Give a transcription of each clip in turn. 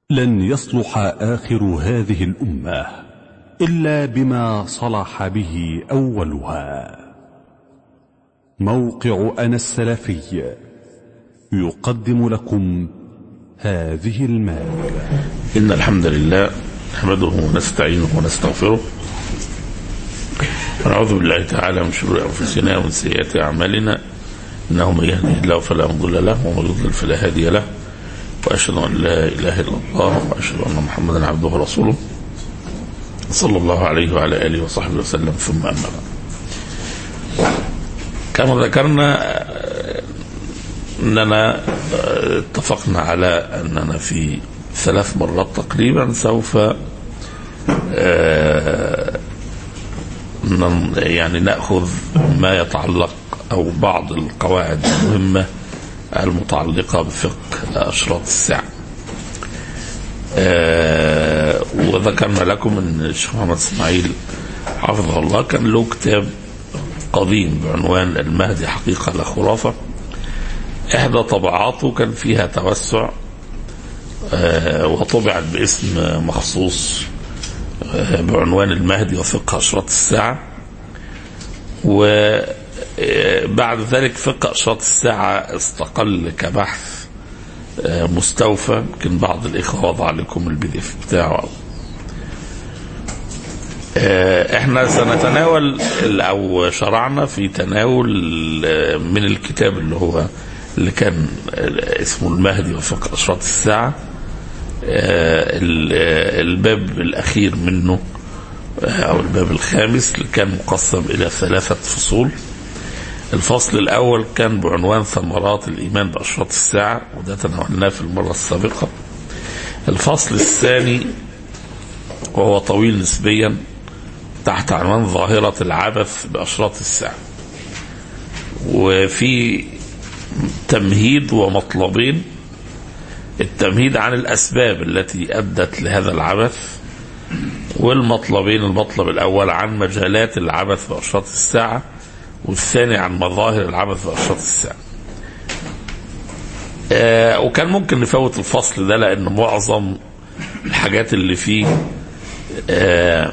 لن يصلح آخر هذه الأمة إلا بما صلح به أولها موقع أنا السلفي يقدم لكم هذه المادة إن الحمد لله نحمده ونستعينه ونستغفره ونعوذ بالله تعالى من شرور أنفسنا ومن سيئات أعمالنا إنه من يهده الله فلا مضل له ومن يضلل فلا هادي له وأشهد أن لا إله إلا الله وأشهد أن محمدا عبده ورسوله صلى الله عليه وعلى آله وصحبه وسلم ثم أما بعد كما ذكرنا أننا اتفقنا على أننا في ثلاث مرات تقريبا سوف يعني نأخذ ما يتعلق أو بعض القواعد المهمة المتعلقة بفقه أشراط الساعة وذكرنا لكم أن الشيخ محمد إسماعيل حفظه الله كان له كتاب قديم بعنوان المهدي حقيقة لا خرافة إحدى طبعاته كان فيها توسع وطبعت باسم مخصوص بعنوان المهدي وفقه أشراط الساعة وبعد ذلك فقه أشراط الساعة استقل كبحث مستوفى يمكن بعض الإخوة وضع لكم البي دي اف بتاعه احنا سنتناول او شرعنا في تناول من الكتاب اللي هو اللي كان اسمه المهدي وفقه اشراط الساعه الباب الاخير منه او الباب الخامس اللي كان مقسم الى ثلاثه فصول الفصل الاول كان بعنوان ثمرات الايمان باشراط الساعه وده تناولناه في المره السابقه الفصل الثاني وهو طويل نسبيا تحت عنوان ظاهرة العبث بأشراط الساعة وفي تمهيد ومطلبين التمهيد عن الأسباب التي أدت لهذا العبث والمطلبين المطلب الأول عن مجالات العبث بأشراط الساعة والثاني عن مظاهر العبث بأشراط الساعة آه وكان ممكن نفوت الفصل ده لأن معظم الحاجات اللي فيه آه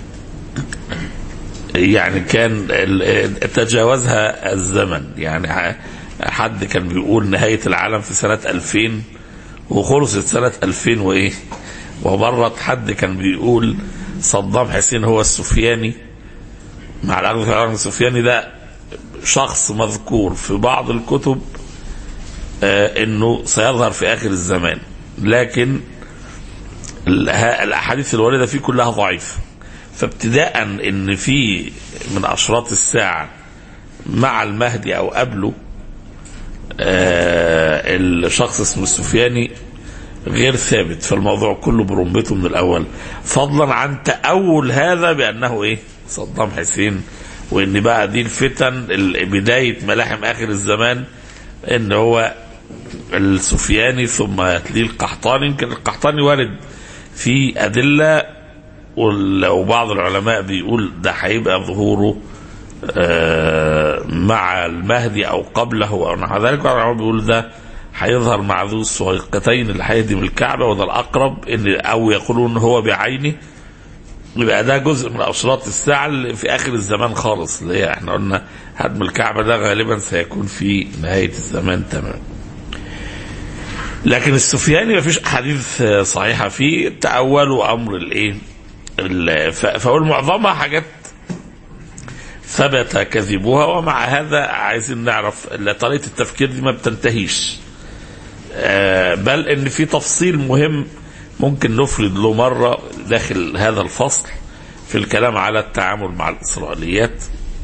يعني كان تجاوزها الزمن يعني حد كان بيقول نهاية العالم في سنة 2000 وخلصت سنة 2000 وإيه ومرت حد كان بيقول صدام حسين هو السفياني مع الأخذ السفياني ده شخص مذكور في بعض الكتب آه انه سيظهر في اخر الزمان لكن الاحاديث الوارده فيه كلها ضعيفه فابتداء ان في من اشراط الساعه مع المهدي او قبله آه الشخص اسمه السفياني غير ثابت فالموضوع كله برمبته من الاول فضلا عن تاول هذا بانه ايه صدام حسين وان بقى دي الفتن بدايه ملاحم اخر الزمان ان هو السفياني ثم يتليه القحطاني يمكن القحطاني وارد في ادله وبعض العلماء بيقول ده هيبقى ظهوره مع المهدي او قبله او نحو ذلك العلماء بيقول ده هيظهر مع ذو السويقتين اللي هيهدم الكعبه وده الاقرب ان او يقولون هو بعينه يبقى ده جزء من اشراط الساعه اللي في اخر الزمان خالص اللي هي احنا قلنا هدم الكعبه ده غالبا سيكون في نهايه الزمان تماما. لكن السفياني ما فيش احاديث صحيحه فيه تاولوا امر الايه؟ فهو معظمها حاجات ثبت كذبها ومع هذا عايزين نعرف طريقه التفكير دي ما بتنتهيش. بل ان في تفصيل مهم ممكن نفرد له مرة داخل هذا الفصل في الكلام على التعامل مع الإسرائيليات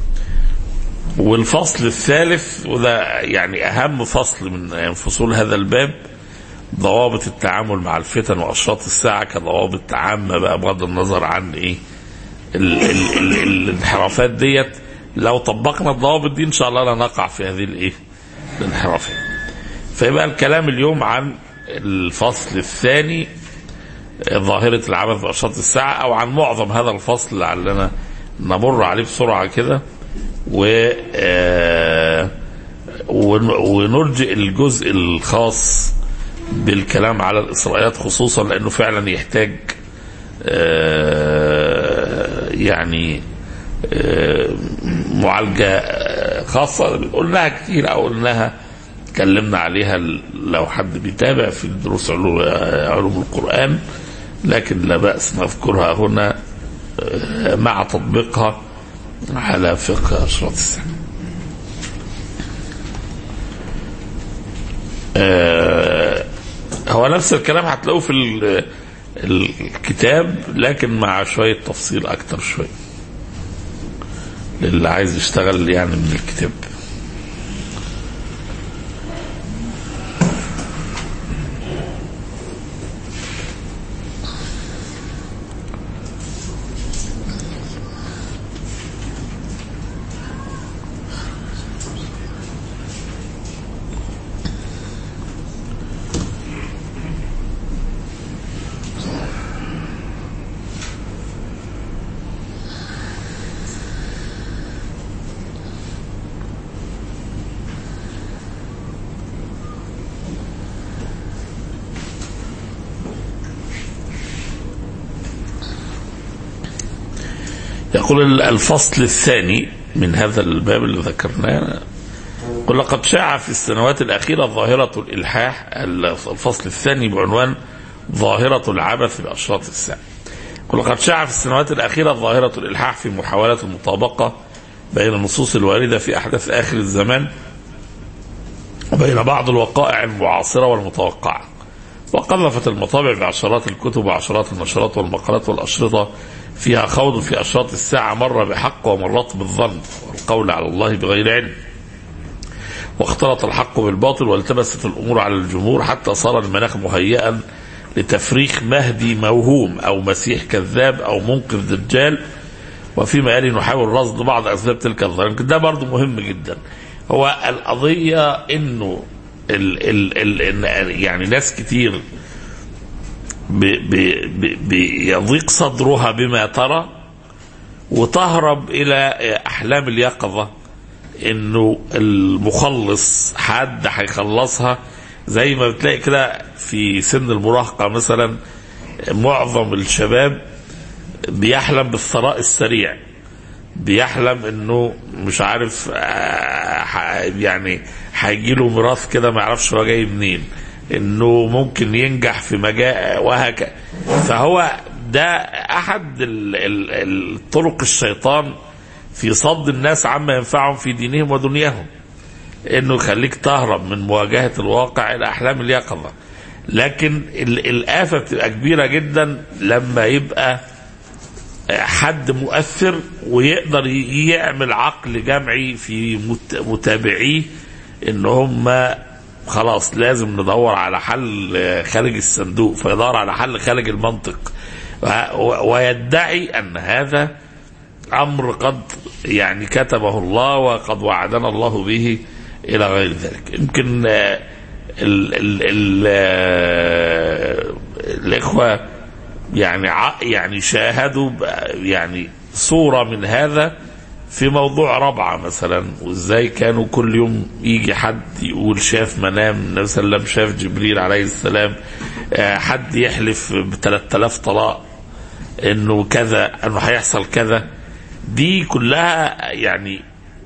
والفصل الثالث وده يعني أهم فصل من فصول هذا الباب ضوابط التعامل مع الفتن وأشراط الساعة كضوابط عامة بقى بغض النظر عن إيه ال ال ال الانحرافات ديت لو طبقنا الضوابط دي إن شاء الله لا نقع في هذه الإيه الانحرافات فيبقى الكلام اليوم عن الفصل الثاني ظاهرة العبث بأشراط الساعة أو عن معظم هذا الفصل لعلنا نمر عليه بسرعة كده و ونرجئ الجزء الخاص بالكلام على الإسرائيليات خصوصا لأنه فعلا يحتاج آه، يعني آه، معالجة آه، خاصة قلناها كتير أو قلناها اتكلمنا عليها لو حد بيتابع في دروس علو- علوم القرآن لكن لا بأس نذكرها هنا آه، مع تطبيقها على فقه أشراط الساعة آه، هو نفس الكلام هتلاقوه في ال- الكتاب لكن مع شوية تفصيل أكتر شوية للي عايز يشتغل يعني من الكتاب يقول الفصل الثاني من هذا الباب اللي ذكرناه قل لقد شاع في السنوات الأخيرة ظاهرة الإلحاح الفصل الثاني بعنوان ظاهرة العبث بأشراط الساعة قل لقد شاع في السنوات الأخيرة ظاهرة الإلحاح في محاولة المطابقة بين النصوص الواردة في أحداث آخر الزمان وبين بعض الوقائع المعاصرة والمتوقعة وقذفت المطابع بعشرات الكتب وعشرات النشرات والمقالات والأشرطة فيها خوض في أشراط الساعة مرة بحق ومرات بالظن والقول على الله بغير علم واختلط الحق بالباطل والتبست الأمور على الجمهور حتى صار المناخ مهيئا لتفريخ مهدي موهوم أو مسيح كذاب أو منقذ دجال وفيما يلي نحاول رصد بعض أسباب تلك الظاهرة ده برضو مهم جدا هو القضية إنه ال ال ال يعني ناس كتير بي بي بيضيق صدرها بما ترى وتهرب الى احلام اليقظه انه المخلص حد هيخلصها زي ما بتلاقي كده في سن المراهقه مثلا معظم الشباب بيحلم بالثراء السريع بيحلم انه مش عارف يعني هيجي له ميراث كده ما يعرفش هو جاي منين انه ممكن ينجح في مجال وهكذا فهو ده احد ال ال الطرق الشيطان في صد الناس عما ينفعهم في دينهم ودنياهم انه يخليك تهرب من مواجهه الواقع الى احلام اليقظه لكن الافه بتبقى كبيره جدا لما يبقى حد مؤثر ويقدر يعمل عقل جمعي في متابعيه ان هم خلاص لازم ندور على حل خارج الصندوق فيدور على حل خارج المنطق ويدعي ان هذا امر قد يعني كتبه الله وقد وعدنا الله به الى غير ذلك يمكن ال ال ال الاخوه يعني يعني شاهدوا يعني صوره من هذا في موضوع ربعة مثلا وازاي كانوا كل يوم يجي حد يقول شاف منام النبي صلى الله عليه وسلم شاف جبريل عليه السلام حد يحلف ب 3000 طلاق انه كذا انه هيحصل كذا دي كلها يعني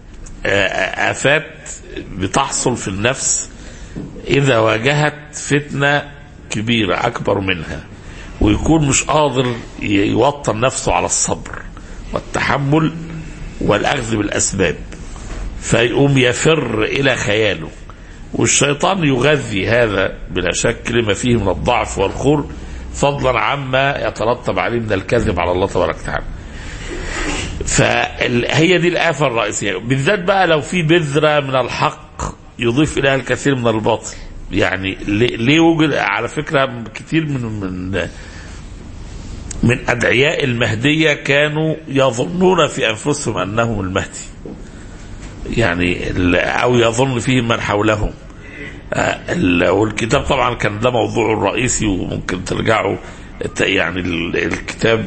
آفات بتحصل في النفس إذا واجهت فتنة كبيرة أكبر منها ويكون مش قادر يوطن نفسه على الصبر والتحمل والأخذ بالأسباب فيقوم يفر إلى خياله والشيطان يغذي هذا بلا شك لما فيه من الضعف والخور فضلا عما يترتب عليه من الكذب على الله تبارك وتعالى فهي دي الآفة الرئيسية بالذات بقى لو في بذرة من الحق يضيف إليها الكثير من الباطل يعني ليه وجد على فكرة كتير من من من أدعياء المهدية كانوا يظنون في أنفسهم أنهم المهدي يعني أو يظن فيهم من حولهم والكتاب طبعا كان ده موضوعه الرئيسي وممكن ترجعوا يعني الكتاب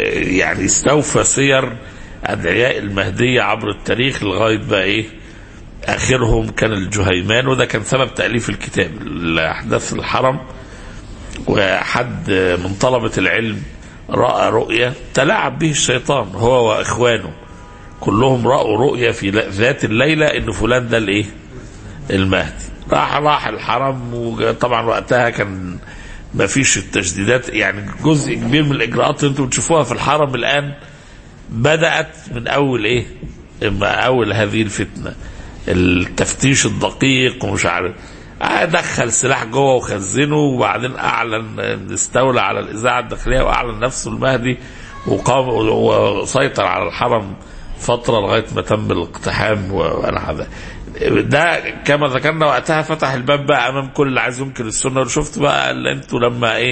يعني استوفى سير أدعياء المهدية عبر التاريخ لغاية بقى إيه اخرهم كان الجهيمان وده كان سبب تاليف الكتاب الاحداث الحرم وحد من طلبه العلم راى رؤيا تلاعب به الشيطان هو واخوانه كلهم راوا رؤيا في ذات الليله ان فلان ده الايه المهدي راح راح الحرم وطبعا وقتها كان ما فيش التشديدات يعني جزء كبير من الاجراءات اللي انتم بتشوفوها في الحرم الان بدات من اول ايه؟ اما اول هذه الفتنه التفتيش الدقيق ومش عارف دخل سلاح جوه وخزنه وبعدين اعلن استولى على الاذاعه الداخليه واعلن نفسه المهدي وقام وسيطر على الحرم فتره لغايه ما تم الاقتحام وانا هذا ده كما ذكرنا وقتها فتح الباب بقى امام كل اللي عايز ينكر السنه وشفت بقى اللي انتوا لما ايه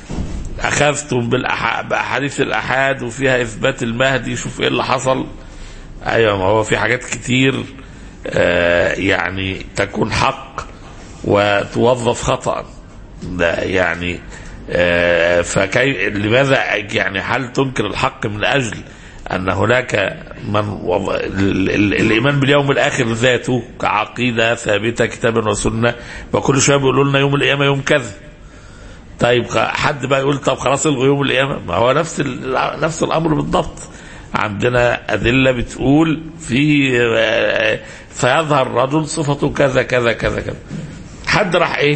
اخذتم بالأح... باحاديث الاحاد وفيها اثبات المهدي شوف ايه اللي حصل ايوه ما هو في حاجات كتير آه يعني تكون حق وتوظف خطا ده يعني آه فكي لماذا يعني هل تنكر الحق من اجل ان هناك من وض... ال... ال... الايمان باليوم الاخر ذاته كعقيده ثابته كتابا وسنه وكل شويه بيقولوا لنا يوم القيامه يوم كذا طيب حد بقى يقول طب خلاص الغوا يوم القيامه ما هو نفس ال... نفس الامر بالضبط عندنا ادله بتقول في فيظهر رجل صفته كذا كذا كذا كذا حد راح ايه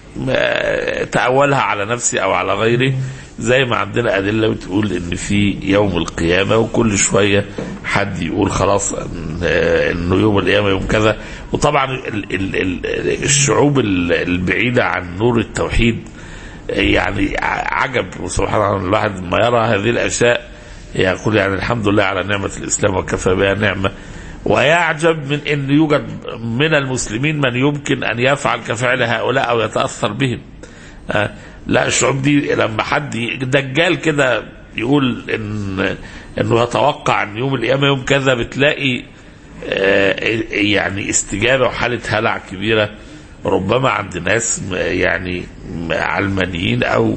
تأولها على نفسه او على غيره زي ما عندنا ادله بتقول ان في يوم القيامه وكل شويه حد يقول خلاص انه يوم القيامه يوم كذا وطبعا ال ال ال الشعوب البعيده عن نور التوحيد يعني عجب وسبحان الله الواحد ما يرى هذه الاشياء يقول يعني الحمد لله على نعمه الاسلام وكفى بها نعمه ويعجب من ان يوجد من المسلمين من يمكن ان يفعل كفعل هؤلاء او يتاثر بهم أه لا الشعوب دي لما حد دجال كده يقول ان انه يتوقع ان يوم القيامه يوم كذا بتلاقي آه يعني استجابه وحاله هلع كبيره ربما عند ناس يعني علمانيين او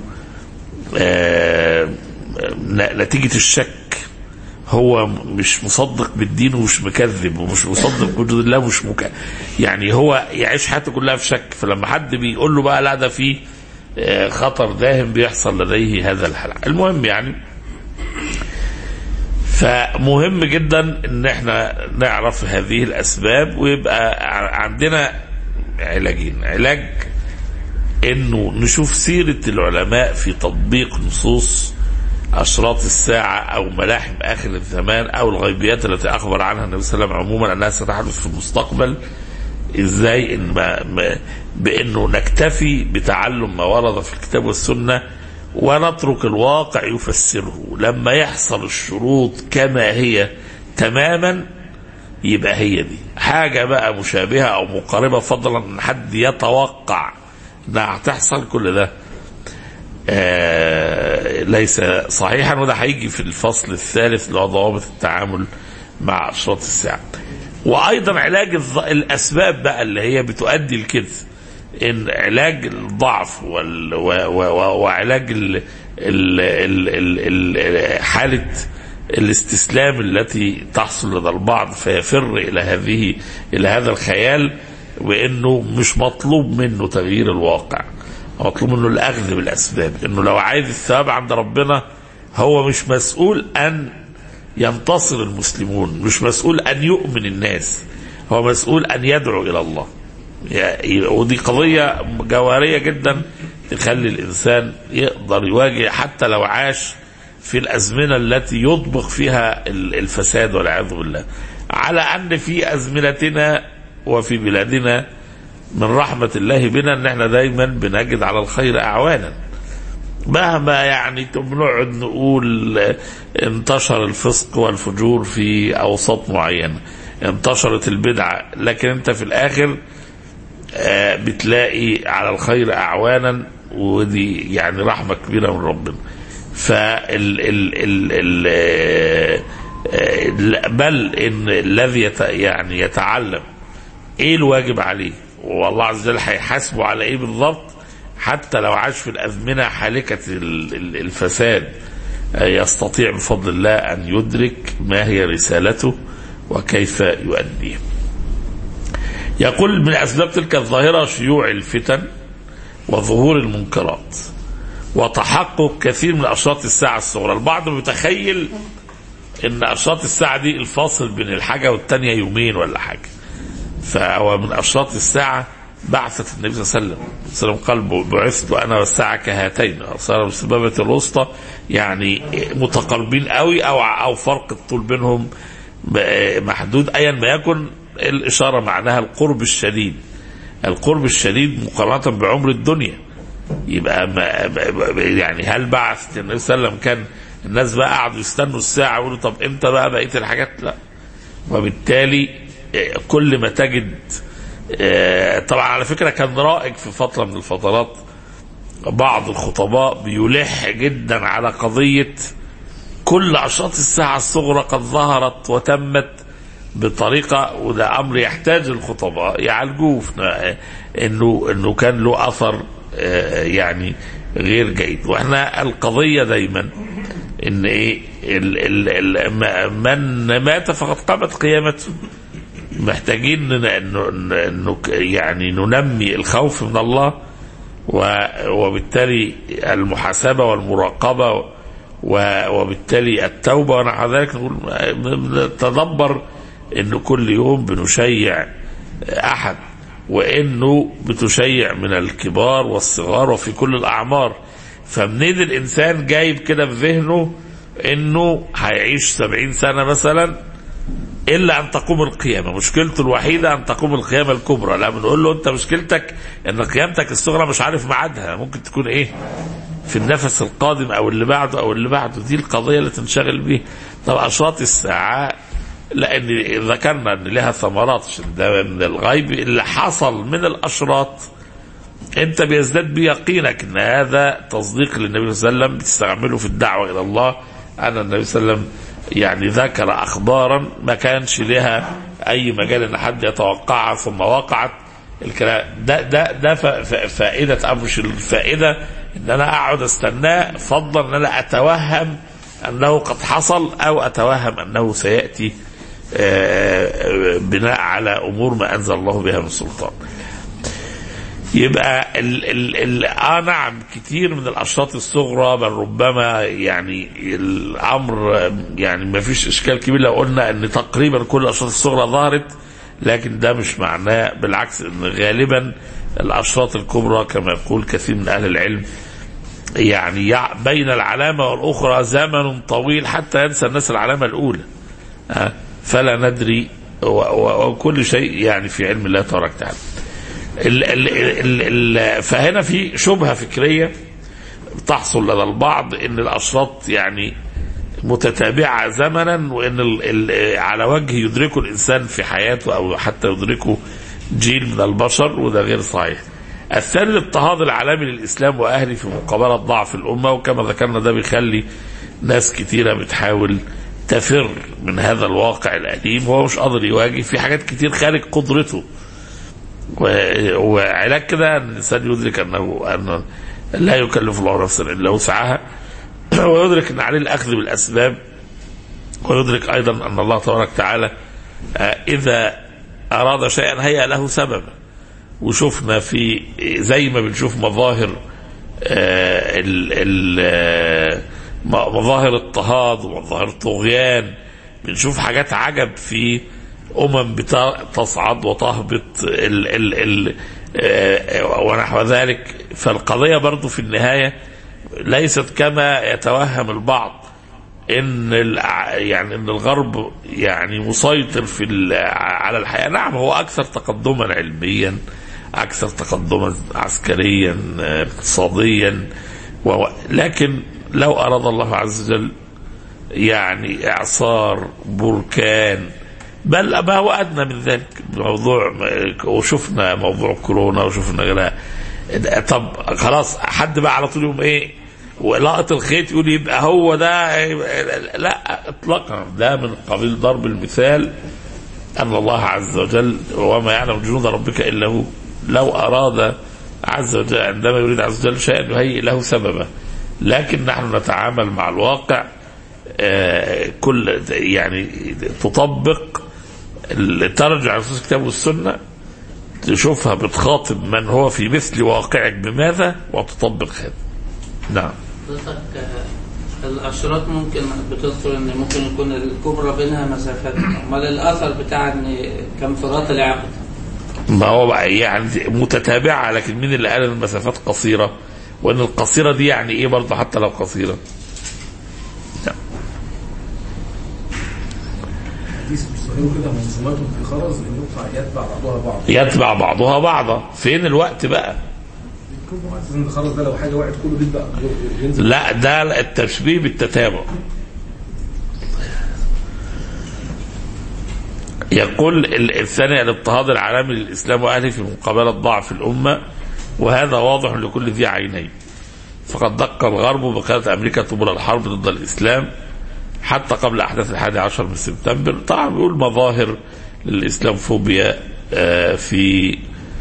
آه نتيجه الشك هو مش مصدق بالدين ومش مكذب ومش مصدق بوجود الله ومش مك... يعني هو يعيش حياته كلها في شك فلما حد بيقول له بقى لا ده فيه خطر داهم بيحصل لديه هذا الهلع المهم يعني فمهم جدا ان احنا نعرف هذه الاسباب ويبقى عندنا علاجين علاج انه نشوف سيرة العلماء في تطبيق نصوص اشراط الساعة او ملاحم اخر الزمان او الغيبيات التي اخبر عنها النبي صلى الله عليه وسلم عموما انها ستحدث في المستقبل ازاي ان ما ما بانه نكتفي بتعلم ما ورد في الكتاب والسنه ونترك الواقع يفسره لما يحصل الشروط كما هي تماما يبقى هي دي حاجه بقى مشابهه او مقاربه فضلا ان حد يتوقع انها هتحصل كل ده آه ليس صحيحا وده هيجي في الفصل الثالث اللي هو ضوابط التعامل مع اشراط الساعه وايضا علاج الاسباب بقى اللي هي بتؤدي لكده ان علاج الضعف وال و و وعلاج ال ال ال ال حاله الاستسلام التي تحصل لدى البعض فيفر الى هذه الى هذا الخيال وانه مش مطلوب منه تغيير الواقع مطلوب منه الاخذ بالاسباب انه لو عايز الثواب عند ربنا هو مش مسؤول ان ينتصر المسلمون مش مسؤول ان يؤمن الناس هو مسؤول ان يدعو الى الله ودي قضيه جوهريه جدا تخلي الانسان يقدر يواجه حتى لو عاش في الازمنه التي يطبق فيها الفساد والعياذ بالله على ان في ازمنتنا وفي بلادنا من رحمه الله بنا ان احنا دايما بنجد على الخير اعوانا مهما يعني بنقعد نقول انتشر الفسق والفجور في اوساط معينه انتشرت البدعه لكن انت في الاخر بتلاقي على الخير اعوانا ودي يعني رحمه كبيره من ربنا فال ال ال ال بل ان الذي يت يعني يتعلم ايه الواجب عليه والله عز وجل هيحاسبه على ايه بالضبط حتى لو عاش في الازمنه حالكه الفساد يستطيع بفضل الله ان يدرك ما هي رسالته وكيف يؤديه يقول من أسباب تلك الظاهرة شيوع الفتن وظهور المنكرات وتحقق كثير من أشراط الساعة الصغرى البعض متخيل ان اشراط الساعه دي الفاصل بين الحاجه والتانيه يومين ولا حاجه فهو من اشراط الساعه بعثة النبي صلى الله عليه وسلم صلى الله عليه وسلم قال بعثت انا والساعه كهاتين صار السبابه الوسطى يعني متقاربين قوي او او فرق الطول بينهم محدود ايا ما يكن الاشاره معناها القرب الشديد القرب الشديد مقارنه بعمر الدنيا يبقى ما يعني هل بعث النبي صلى الله عليه وسلم كان الناس بقى قعدوا يستنوا الساعة يقولوا طب امتى بقى بقية الحاجات لا وبالتالي كل ما تجد طبعا على فكرة كان رائج في فترة من الفترات بعض الخطباء بيلح جدا على قضية كل أشراط الساعة الصغرى قد ظهرت وتمت بطريقة وده أمر يحتاج الخطباء يعالجوه إنه إنه كان له أثر يعني غير جيد واحنا القضية دايما ان ايه ال ال ال من مات فقد قامت قيامته محتاجين انه يعني ننمي الخوف من الله وبالتالي المحاسبة والمراقبة وبالتالي التوبة ونحو ذلك نقول نتدبر انه كل يوم بنشيع احد وانه بتشيع من الكبار والصغار وفي كل الاعمار فمنين الانسان جايب كده في ذهنه انه هيعيش سبعين سنة مثلا الا ان تقوم القيامة مشكلته الوحيدة ان تقوم القيامة الكبرى لا بنقول له انت مشكلتك ان قيامتك الصغرى مش عارف ميعادها ممكن تكون ايه في النفس القادم او اللي بعده او اللي بعده دي القضية اللي تنشغل بيها طب اشراط الساعة لان ذكرنا ان لها ثمرات ده من الغيب اللي حصل من الاشراط انت بيزداد بيقينك ان هذا تصديق للنبي صلى الله عليه وسلم بتستعمله في الدعوه الى الله ان النبي صلى الله عليه وسلم يعني ذكر اخبارا ما كانش لها اي مجال ان حد يتوقعها ثم وقعت الكلام ده ده ده فائده امر مش الفائده ان انا اقعد استناه فضلا ان انا اتوهم انه قد حصل او اتوهم انه سياتي بناء على امور ما انزل الله بها من سلطان. يبقى ال ال ال اه نعم كتير من الاشراط الصغرى بل ربما يعني الامر يعني ما فيش اشكال كبير لو قلنا ان تقريبا كل الاشراط الصغرى ظهرت لكن ده مش معناه بالعكس ان غالبا الاشراط الكبرى كما يقول كثير من اهل العلم يعني بين العلامه والاخرى زمن طويل حتى ينسى الناس العلامه الاولى آه فلا ندري وكل شيء يعني في علم الله تبارك وتعالى ال ال ال ال فهنا في شبهه فكريه تحصل لدى البعض ان الاشراط يعني متتابعه زمنا وان ال ال على وجه يدركه الانسان في حياته او حتى يدركه جيل من البشر وده غير صحيح. الثاني الاضطهاد العالمي للاسلام واهله في مقابله ضعف الامه وكما ذكرنا ده بيخلي ناس كتيره بتحاول تفر من هذا الواقع الأليم هو مش قادر يواجه في حاجات كتير خارج قدرته وعلاج كده ان الانسان يدرك انه ان لا يكلف الله نفسا الا وسعها ويدرك ان عليه الاخذ بالاسباب ويدرك ايضا ان الله تبارك وتعالى اذا اراد شيئا هيأ له سببا وشفنا في زي ما بنشوف مظاهر ال ال مظاهر اضطهاد ومظاهر طغيان بنشوف حاجات عجب في امم تصعد وتهبط ال ال ال ونحو ذلك فالقضيه برضو في النهايه ليست كما يتوهم البعض ان يعني ان الغرب يعني مسيطر في على الحياه نعم هو اكثر تقدما علميا اكثر تقدما عسكريا اقتصاديا لكن لو أراد الله عز وجل يعني إعصار بركان بل ما هو أدنى من ذلك موضوع وشفنا موضوع كورونا وشفنا غيرها طب خلاص حد بقى على طول يوم ايه ولقط الخيط يقول يبقى هو ده لا اطلاقا ده من قبيل ضرب المثال ان الله عز وجل وما يعلم جنود ربك الا هو لو اراد عز وجل عندما يريد عز وجل شيئا يهيئ له سببا لكن نحن نتعامل مع الواقع آه كل يعني تطبق ترجع نصوص الكتاب والسنه تشوفها بتخاطب من هو في مثل واقعك بماذا وتطبق هذا نعم حضرتك آه، الاشراط ممكن بتذكر ان ممكن يكون الكبرى بينها مسافات امال الاثر بتاع ان كان فرات العقد ما هو بقى يعني متتابعة لكن مين اللي قال ان المسافات قصيرة وان القصيرة دي يعني ايه برضه حتى لو قصيرة حديث بيستخدموا كده منظومات في خرز النقطة يتبع بعضها بعض يتبع بعضها بعضا فين الوقت بقى كل واحد ان الخرز ده لو حاجة وقعت كله بيتبع ينزل لا ده التشبيه بالتتابع يقول ال- الثاني الاضطهاد العالمي للاسلام واهله في مقابله ضعف الامه وهذا واضح لكل ذي عينين فقد دق الغرب بقياده امريكا طبول الحرب ضد الاسلام حتى قبل احداث الحادي عشر من سبتمبر طبعا بيقول مظاهر للاسلام فوبيا آه، في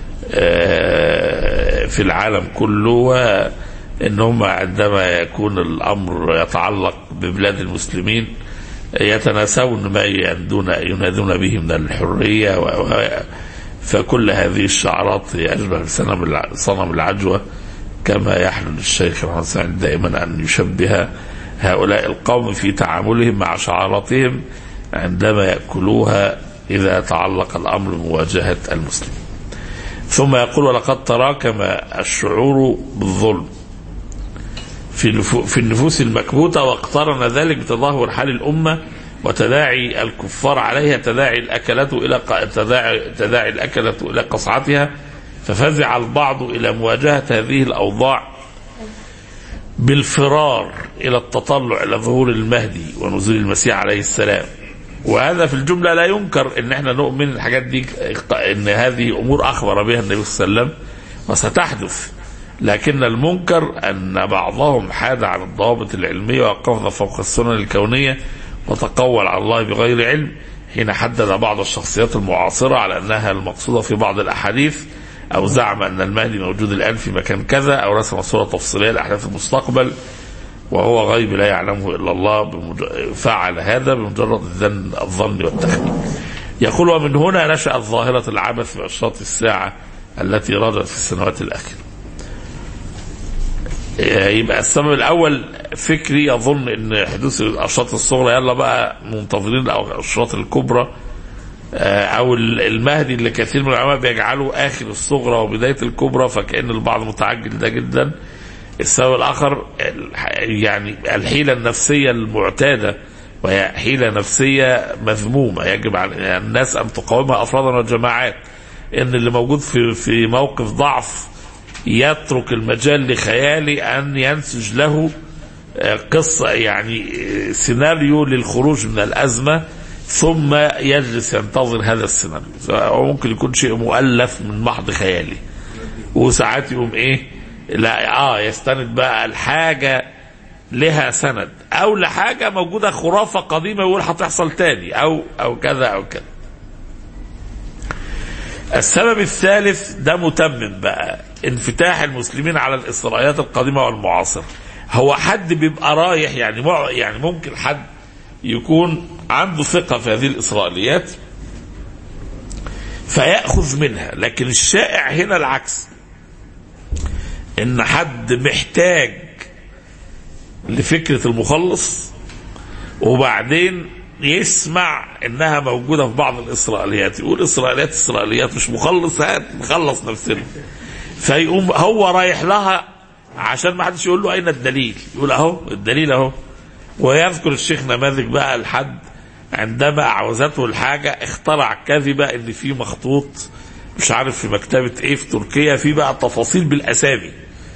آه، في العالم كله وان هم عندما يكون الامر يتعلق ببلاد المسلمين يتناسون ما يندون ينادون به من الحريه و- و- فكل هذه الشعارات هي اشبه بصنم الع- صنم العجوه كما يحلو للشيخ محمد سعيد دائما ان يشبه هؤلاء القوم في تعاملهم مع شعاراتهم عندما ياكلوها اذا تعلق الامر بمواجهه المسلمين. ثم يقول ولقد تراكم الشعور بالظلم في النفو- في النفوس المكبوته واقترن ذلك بتدهور حال الامه وتداعي الكفار عليها تداعي الاكلة الى ق- تداعي, تداعي الاكلة الى قصعتها ففزع البعض الى مواجهه هذه الاوضاع بالفرار الى التطلع الى ظهور المهدي ونزول المسيح عليه السلام وهذا في الجمله لا ينكر ان احنا نؤمن الحاجات دي ان هذه امور اخبر بها النبي صلى الله عليه وسلم وستحدث لكن المنكر ان بعضهم حاد عن الضوابط العلميه وقفز فوق السنن الكونيه وتقول على الله بغير علم حين حدد بعض الشخصيات المعاصره على انها المقصوده في بعض الاحاديث او زعم ان المهدي موجود الان في مكان كذا او رسم صوره تفصيليه لاحداث المستقبل وهو غيب لا يعلمه الا الله بمج... فعل هذا بمجرد الظن الظن والتخمين. يقول ومن هنا نشأت ظاهرة العبث بأشراط الساعة التي رادت في السنوات الأخيرة. يبقى السبب الأول فكري يظن أن حدوث الأشراط الصغرى يلا بقى منتظرين أو الأشراط الكبرى آه، أو المهدي اللي كثير من العلماء بيجعلوا آخر الصغرى وبداية الكبرى فكأن البعض متعجل ده جدا. السبب الآخر الح- يعني الحيلة النفسية المعتادة وهي حيلة نفسية مذمومة يجب على الناس أن تقاومها أفرادا وجماعات إن اللي موجود في في موقف ضعف يترك المجال لخيالي أن ينسج له آه، قصة يعني آه، سيناريو للخروج من الأزمة ثم يجلس ينتظر هذا السيناريو هو ممكن يكون شيء مؤلف من محض خيالي وساعات يقوم ايه لا اه يستند بقى الحاجه لها سند او لحاجه موجوده خرافه قديمه يقول هتحصل تاني او او كذا او كذا السبب الثالث ده متمم بقى انفتاح المسلمين على الاسرائيليات القديمه والمعاصره هو حد بيبقى رايح يعني مع يعني ممكن حد يكون عنده ثقه في هذه الاسرائيليات فياخذ منها لكن الشائع هنا العكس ان حد محتاج لفكره المخلص وبعدين يسمع انها موجوده في بعض الاسرائيليات يقول اسرائيليات اسرائيليات مش مخلص هات نخلص نفسنا فيقوم هو رايح لها عشان ما حدش يقول له اين الدليل يقول اهو الدليل اهو ويذكر الشيخ نماذج بقى لحد عندما اعوزته الحاجه اخترع كذبه ان في مخطوط مش عارف في مكتبه ايه في تركيا في بقى تفاصيل بالاسامي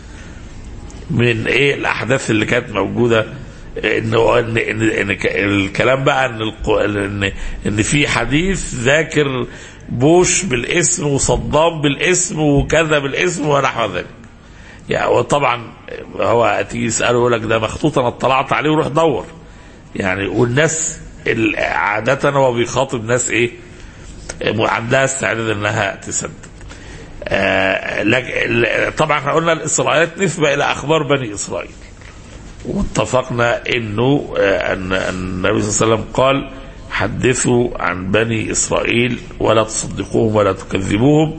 من ايه الاحداث اللي كانت موجوده انه ان, إن, إن ك- الكلام بقى ان الق- ان ان في حديث ذاكر بوش بالاسم وصدام بالاسم وكذا بالاسم ونحو ذلك يعني وطبعا هو تيجي يساله يقول لك ده مخطوط انا اطلعت عليه وروح دور يعني والناس ال- عاده هو بيخاطب ناس ايه عندها استعداد انها تصدق آه لك- طبعا احنا قلنا الاسرائيليات نسبه الى اخبار بني اسرائيل واتفقنا انه آه، ان أن النبي صلى الله عليه وسلم قال حدثوا عن بني اسرائيل ولا تصدقوهم ولا تكذبوهم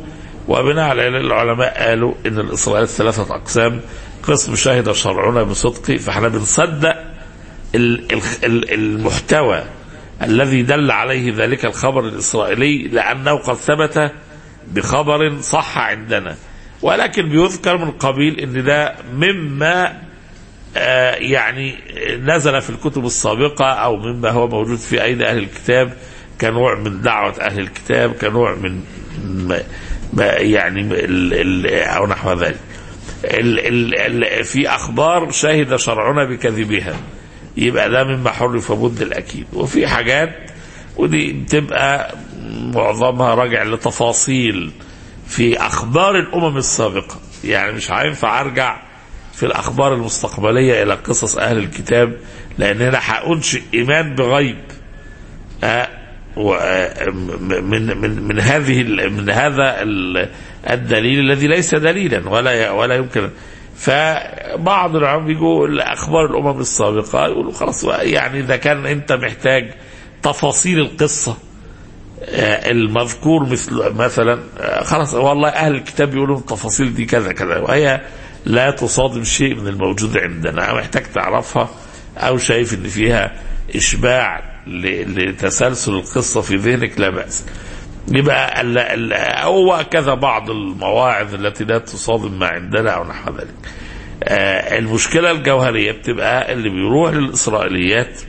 وبناء على ذلك العلماء قالوا ان الاسرائيليات ثلاثه اقسام قسم شهد شرعنا بصدقه فاحنا بنصدق ال- ال- ال- المحتوى الذي دل عليه ذلك الخبر الاسرائيلي لانه قد ثبت بخبر صح عندنا ولكن بيذكر من قبيل ان ده مما آه، يعني نزل في الكتب السابقة أو مما هو موجود في أيدي أهل الكتاب كنوع من دعوة أهل الكتاب كنوع من ما ما يعني ال ال أو نحو ذلك ال ال ال في أخبار شهد شرعنا بكذبها يبقى ده مما حرف بد الأكيد وفي حاجات ودي بتبقى معظمها راجع لتفاصيل في أخبار الأمم السابقة يعني مش هينفع أرجع في الأخبار المستقبلية إلى قصص أهل الكتاب لأن أنا هأنشئ إيمان بغيب آه، و- آه، م- من من من هذه ال- من هذا ال- الدليل الذي ليس دليلا ولا ولا يمكن فبعض العلماء بيجوا اخبار الامم السابقه يقولوا خلاص يعني اذا كان انت محتاج تفاصيل القصه آه، المذكور مثل مثلا آه، خلاص والله اهل الكتاب يقولوا التفاصيل دي كذا كذا وهي لا تصادم شيء من الموجود عندنا محتاج تعرفها او شايف ان فيها اشباع ل- لتسلسل القصه في ذهنك لا باس يبقى ال- ال- هو كذا بعض المواعظ التي لا تصادم ما عندنا او نحو ذلك آه، المشكله الجوهريه بتبقى اللي بيروح للاسرائيليات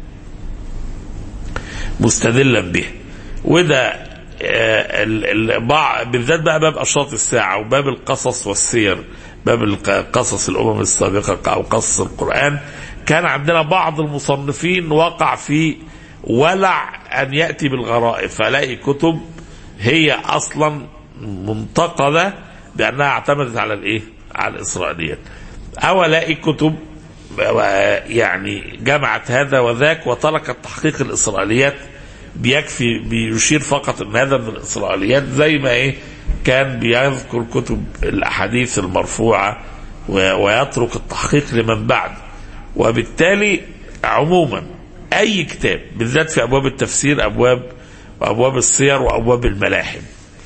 مستدلا به وده آه، ال- ال- بع- بالذات بقى باب اشراط الساعه وباب القصص والسير باب الق- قصص الامم السابقه او قصص القران كان عندنا بعض المصنفين وقع في ولع ان ياتي بالغرائب فلاقي كتب هي اصلا منتقده بانها اعتمدت على الايه؟ على الاسرائيليات او الاقي كتب يعني جمعت هذا وذاك وتركت تحقيق الاسرائيليات بيكفي بيشير فقط ان هذا من الاسرائيليات زي ما ايه كان بيذكر كتب الاحاديث المرفوعه و- ويترك التحقيق لمن بعد وبالتالي عموما اي كتاب بالذات في ابواب التفسير ابواب وابواب السير وابواب الملاحم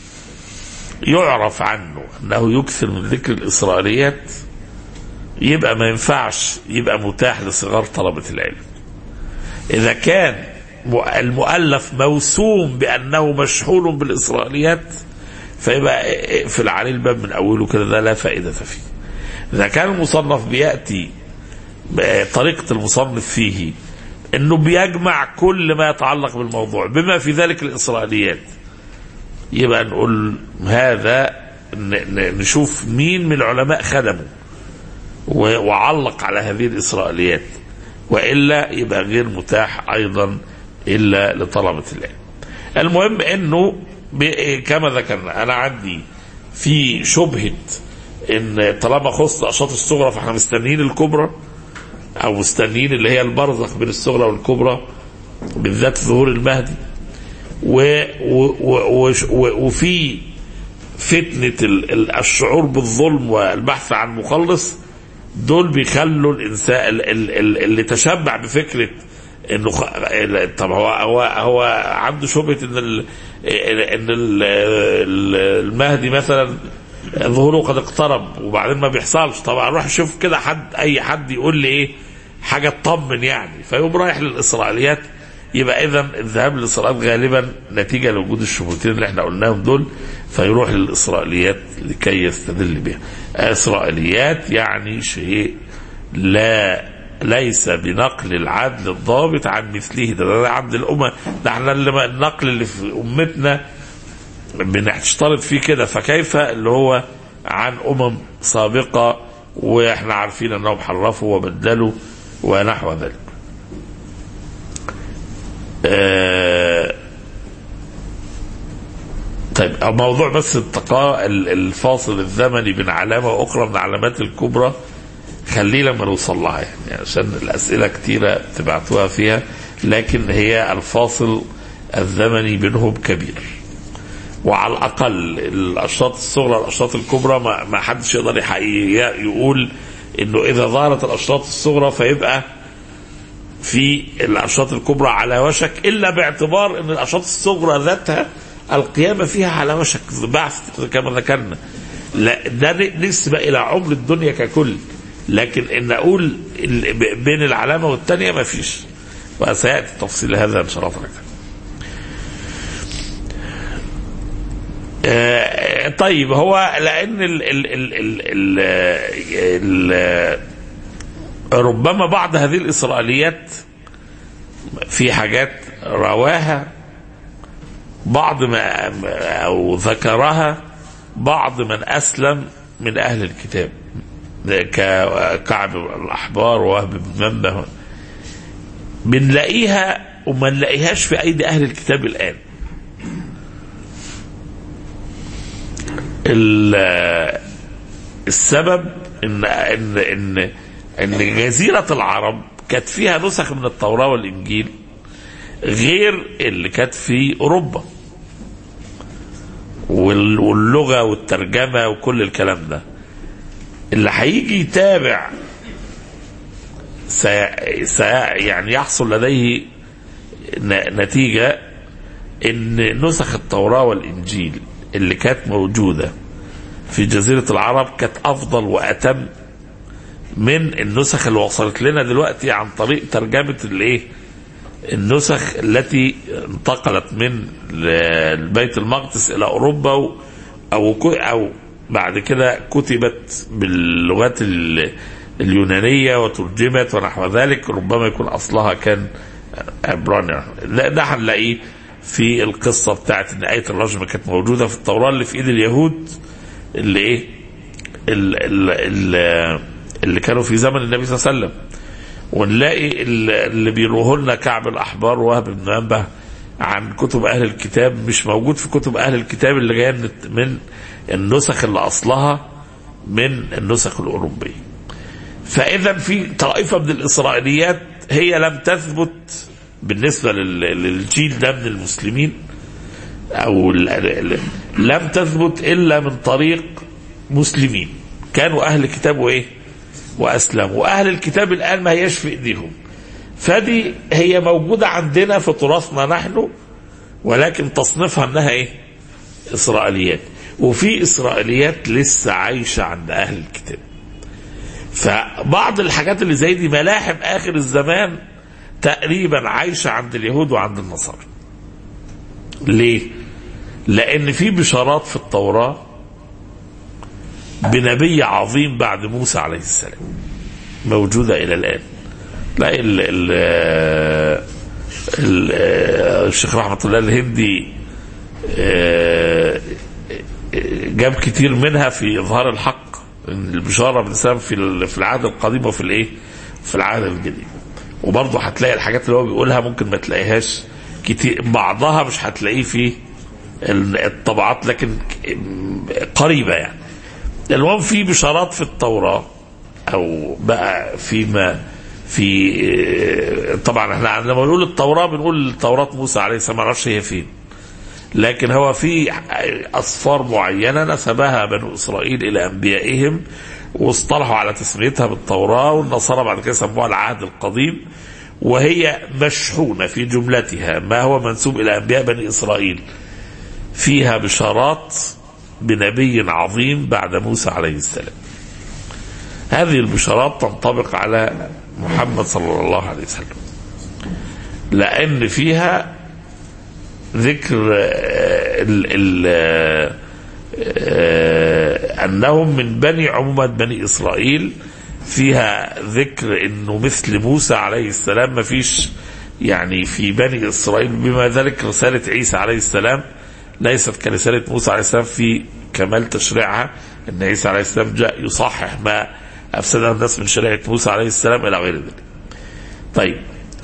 يعرف عنه انه يكثر من ذكر الاسرائيليات يبقى ما ينفعش يبقى متاح لصغار طلبة العلم إذا كان المؤلف موسوم بأنه مشحون بالإسرائيليات فيبقى اقفل عليه الباب من أوله كده ده لا فائدة فيه إذا كان المصنف بيأتي طريقة المصنف فيه أنه بيجمع كل ما يتعلق بالموضوع بما في ذلك الإسرائيليات يبقى نقول هذا ن- ن- نشوف مين من العلماء خدمه و- وعلق على هذه الإسرائيليات وإلا يبقى غير متاح أيضا إلا لطلبة العلم المهم أنه ب- كما ذكرنا أنا عندي في شبهة ان طالما خص الاشواط الصغرى فاحنا مستنيين الكبرى او مستنيين اللي هي البرزخ بين الصغرى والكبرى بالذات ظهور المهدي و و و و وفي فتنة ال- ال- الشعور بالظلم والبحث عن مخلص دول بيخلوا الانسان ال- ال- ال- اللي تشبع بفكره انه خ... ال- طب هو هو هو عنده شبهه ان ال... ان ال... ال- المهدي مثلا ظهوره قد اقترب وبعدين ما بيحصلش طبعا اروح اشوف كده حد اي حد يقول لي ايه حاجه تطمن يعني فيقوم رايح للاسرائيليات يبقى اذا الذهاب للاسرائيليات غالبا نتيجه لوجود الشبهتين اللي احنا قلناهم دول فيروح للاسرائيليات لكي يستدل بها. اسرائيليات يعني شيء لا ليس بنقل العدل الضابط عن مثله ده, ده عند الامه ده احنا اللي النقل اللي في امتنا بنشترط فيه كده فكيف اللي هو عن امم سابقه واحنا عارفين انهم حرفوا وبدلوا ونحو ذلك. آه طيب موضوع بس التقاء الفاصل الزمني بين علامه واخرى من العلامات الكبرى خليه لما نوصل لها يعني عشان الاسئله كتيره تبعتوها فيها لكن هي الفاصل الزمني بينهم كبير. وعلى الاقل الاشراط الصغرى الاشراط الكبرى ما, ما حدش يقدر يحقيق- يقول انه اذا ظهرت الاشراط الصغرى فيبقى في الاشراط الكبرى على وشك الا باعتبار ان الاشراط الصغرى ذاتها القيامة فيها على وشك بعث كما ذكرنا لا ده نسبة إلى عمر الدنيا ككل لكن إن أقول ال- ب- بين العلامة والثانية ما فيش وسيأتي تفصيل هذا إن شاء الله تعالى آه، طيب هو لان ال ال ال ال ال ال ربما بعض هذه الاسرائيليات في حاجات رواها بعض ما او ذكرها بعض من اسلم من اهل الكتاب ككعب الاحبار ووهب بن منبه بنلاقيها وما نلاقيهاش في ايدي اهل الكتاب الان ال- السبب ان ان ان ان جزيره العرب كانت فيها نسخ من التوراه والانجيل غير اللي كانت في اوروبا وال- واللغه والترجمه وكل الكلام ده اللي هيجي يتابع سي سي يعني يحصل لديه ن- نتيجه ان نسخ التوراه والانجيل اللي كانت موجوده في جزيره العرب كانت افضل واتم من النسخ اللي وصلت لنا دلوقتي عن طريق ترجمه الايه النسخ التي انتقلت من ل- بيت المقدس الى اوروبا و- او كو- او بعد كده كتبت باللغات ال- اليونانيه وترجمت ونحو ذلك ربما يكون اصلها كان عبراني لا ده هنلاقيه في القصه بتاعت ان ايه الرجم كانت موجوده في التوراه اللي في ايد اليهود اللي ايه ال- ال- ال- اللي كانوا في زمن النبي صلى الله عليه وسلم ونلاقي ال- اللي بيروه لنا كعب الاحبار وهب بن منبه عن كتب اهل الكتاب مش موجود في كتب اهل الكتاب اللي جايه من من النسخ اللي اصلها من النسخ الاوروبيه. فاذا في طائفه من الاسرائيليات هي لم تثبت بالنسبه لل- للجيل ده من المسلمين او ال- ال- لم تثبت الا من طريق مسلمين كانوا اهل الكتاب وايه؟ واسلموا واهل الكتاب الان ما هياش في ايديهم فدي هي موجوده عندنا في تراثنا نحن ولكن تصنيفها انها ايه؟ اسرائيليات وفي اسرائيليات لسه عايشه عند اهل الكتاب فبعض الحاجات اللي زي دي ملاحم اخر الزمان تقريبا عايشه عند اليهود وعند النصارى ليه؟ لان في بشارات في التوراه بنبي عظيم بعد موسى عليه السلام موجودة إلى الآن لا ال ال ال الشيخ رحمة الله الهندي آه، جاب كتير منها في إظهار الحق إن البشارة بتسام في ال- في العهد القديم وفي الإيه؟ في العهد الجديد وبرضه هتلاقي الحاجات اللي هو بيقولها ممكن ما تلاقيهاش كتير بعضها مش هتلاقيه في ال- الطبعات لكن قريبة يعني المهم في بشارات في التوراة أو بقى فيما في طبعا احنا لما بنقول التوراة بنقول توراة موسى عليه السلام ما نعرفش هي فين لكن هو في أصفار معينة نسبها بنو إسرائيل إلى أنبيائهم واصطلحوا على تسميتها بالتوراة والنصارى بعد كده سموها العهد القديم وهي مشحونة في جملتها ما هو منسوب إلى أنبياء بني إسرائيل فيها بشارات بنبي عظيم بعد موسى عليه السلام هذه البشارات تنطبق على محمد صلى الله عليه وسلم لأن فيها ذكر آه، ال ال آه، آه، أنهم من بني عمومة بني إسرائيل فيها ذكر أنه مثل موسى عليه السلام ما فيش يعني في بني إسرائيل بما ذلك رسالة عيسى عليه السلام ليست كرسالة موسى عليه السلام في كمال تشريعها أن عيسى عليه السلام جاء يصحح ما أفسده الناس من شريعة موسى عليه السلام إلى غير ذلك طيب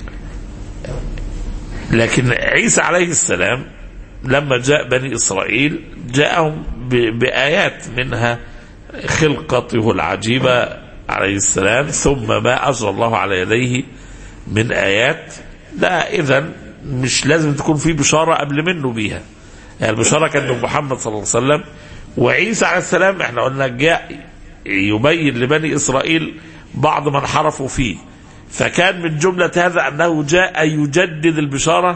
لكن عيسى عليه السلام لما جاء بني إسرائيل جاءهم ب- بآيات منها خلقته العجيبة عليه السلام ثم ما أجرى الله على يديه من آيات لا إذا مش لازم تكون في بشارة قبل منه بيها يعني البشارة كانت من محمد صلى الله عليه وسلم وعيسى عليه السلام احنا قلنا جاء يبين لبني إسرائيل بعض من حرفوا فيه فكان من جملة هذا أنه جاء يجدد البشارة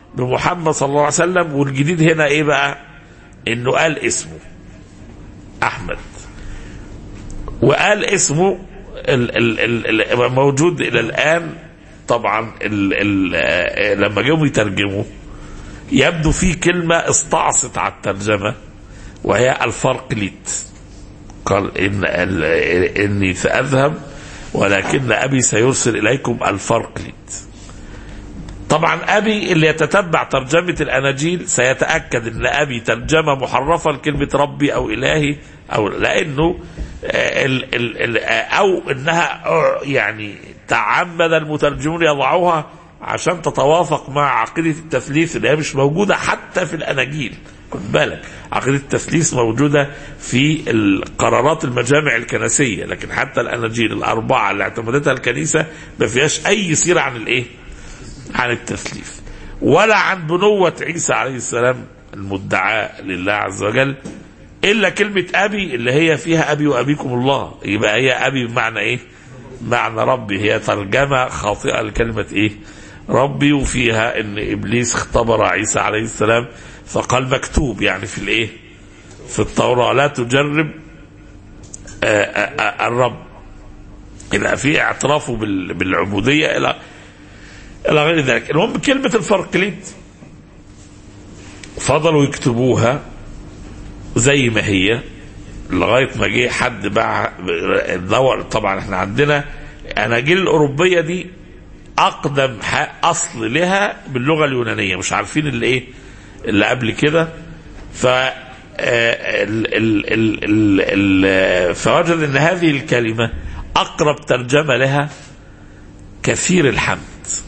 بمحمد صلى الله عليه وسلم والجديد هنا ايه بقى انه قال اسمه احمد وقال اسمه ال ال ال موجود الى الان طبعا ال ال لما جم يترجموا يبدو في كلمة استعصت على الترجمة وهي الفرقليت قال إن ال- إني سأذهب ولكن أبي سيرسل إليكم الفرقليت طبعا أبي اللي يتتبع ترجمة الأناجيل سيتأكد أن أبي ترجمة محرفة لكلمة ربي أو إلهي أو لأنه آه، ال ال ال آه، أو أنها آه، يعني تعمد المترجمون يضعوها عشان تتوافق مع عقيدة التثليث اللي هي مش موجودة حتى في الأناجيل خد بالك عقيدة التثليث موجودة في القرارات المجامع الكنسية لكن حتى الأناجيل الأربعة اللي اعتمدتها الكنيسة ما فيهاش أي سيرة عن الإيه؟ عن التثليث ولا عن بنوة عيسى عليه السلام المدعاة لله عز وجل إلا كلمة أبي اللي هي فيها أبي وأبيكم الله يبقى هي أبي بمعنى إيه معنى ربي هي ترجمة خاطئة لكلمة إيه ربي وفيها إن إبليس اختبر عيسى عليه السلام فقال مكتوب يعني في الإيه في التوراة لا تجرب آه، آه، آه، الرب يبقى في اعترافه بال- بالعبودية إلى الى غير ذلك المهم كلمة الفرقليت فضلوا يكتبوها زي ما هي لغاية ما جه حد باع دور طبعا احنا عندنا اناجيل الاوروبية دي اقدم ح- اصل لها باللغة اليونانية مش عارفين اللي ايه اللي قبل كده ف آه، ال- ال- ال- ال- ال- فوجد ان هذه الكلمة اقرب ترجمة لها كثير الحمد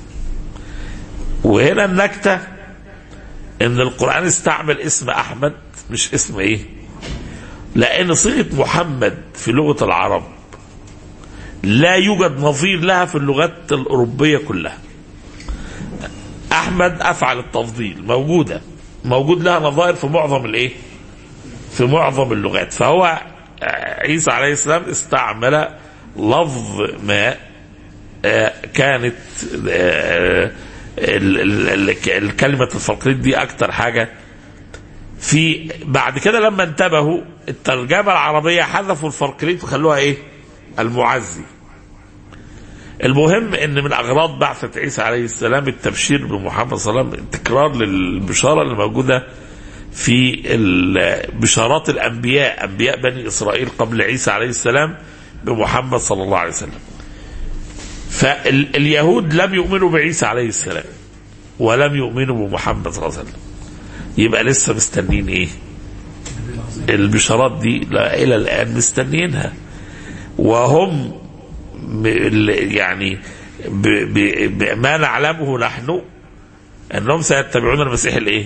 وهنا النكتة ان القرآن استعمل اسم احمد مش اسم ايه لان صيغة محمد في لغة العرب لا يوجد نظير لها في اللغات الاوروبية كلها احمد افعل التفضيل موجودة موجود لها نظائر في معظم الايه في معظم اللغات فهو آه، عيسى عليه السلام استعمل لفظ ما آه، كانت آه، ال- ال- ال- الكلمة الفقريت دي أكتر حاجة في بعد كده لما انتبهوا الترجمة العربية حذفوا الفرقليت وخلوها ايه المعزي المهم ان من اغراض بعثة عيسى عليه السلام التبشير بمحمد صلى الله عليه وسلم تكرار للبشارة اللي موجودة في ال- بشارات الانبياء انبياء بني اسرائيل قبل عيسى عليه السلام بمحمد صلى الله عليه وسلم فاليهود لم يؤمنوا بعيسى عليه السلام ولم يؤمنوا بمحمد صلى الله عليه وسلم يبقى لسه مستنين ايه البشارات دي لا الى الان مستنيينها وهم م- ال- يعني ب- ب- بما نعلمه نحن انهم سيتبعون المسيح الايه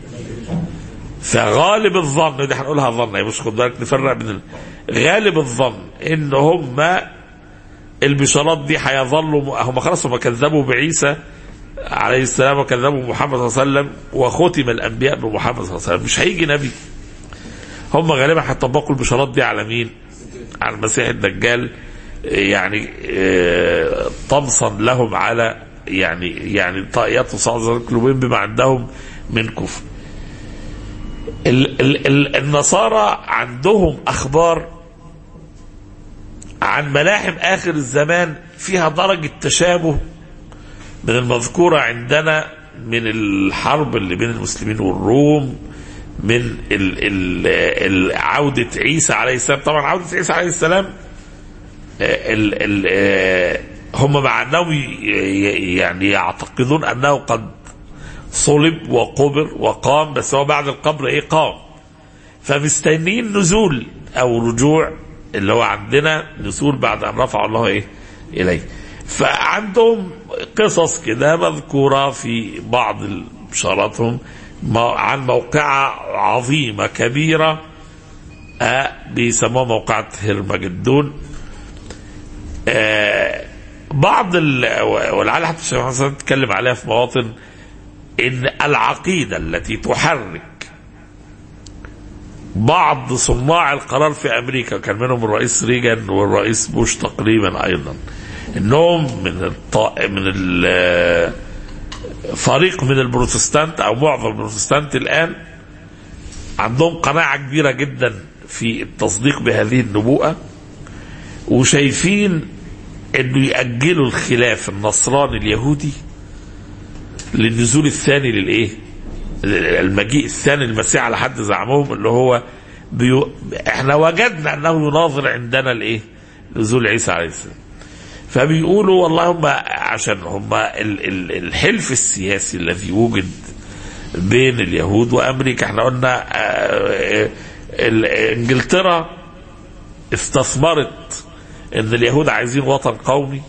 فغالب الظن دي هنقولها ظن يعني مش خد بالك نفرق بين ال- غالب الظن ان هم البشارات دي هيظلوا هم خلاص هم كذبوا بعيسى عليه السلام وكذبوا محمد صلى الله عليه وسلم وختم الانبياء بمحمد صلى الله عليه وسلم مش هيجي نبي هم غالبا هيطبقوا البشارات دي على مين؟ على المسيح الدجال يعني آه، طمسا لهم على يعني يعني طائيات وصعد قلوبهم بما عندهم من كفر ال ال ال النصارى عندهم اخبار عن ملاحم اخر الزمان فيها درجه تشابه من المذكوره عندنا من الحرب اللي بين المسلمين والروم من ال ال ال عودة عيسى عليه السلام طبعا عودة عيسى عليه السلام آه، ال ال آه، هم مع انهم ي- ي- يعني يعتقدون انه قد صلب وقبر وقام بس هو بعد القبر ايه قام فمستنين نزول او رجوع اللي هو عندنا نزول بعد ان رفع الله ايه اليه فعندهم قصص كده مذكوره في بعض بشاراتهم مو- عن موقعة عظيمة كبيرة آه، بيسموها موقعة هرمجدون آه، بعض ال... ولعل حتى الشيخ حسن تتكلم عليها في مواطن ان العقيدة التي تحرك بعض صناع القرار في امريكا كان منهم الرئيس ريجان والرئيس بوش تقريبا ايضا انهم من الط... من ال... فريق من البروتستانت او معظم البروتستانت الان عندهم قناعه كبيره جدا في التصديق بهذه النبوءه وشايفين انه يأجلوا الخلاف النصراني اليهودي للنزول الثاني للايه؟ المجيء الثاني المسيح على حد زعمهم اللي هو بيو... احنا وجدنا انه يناظر عندنا الايه؟ نزول عيسى عليه السلام. فبيقولوا والله هم عشان هم ال- ال- الحلف السياسي الذي وجد بين اليهود وامريكا احنا قلنا آه، ال- انجلترا استثمرت ان اليهود عايزين وطن قومي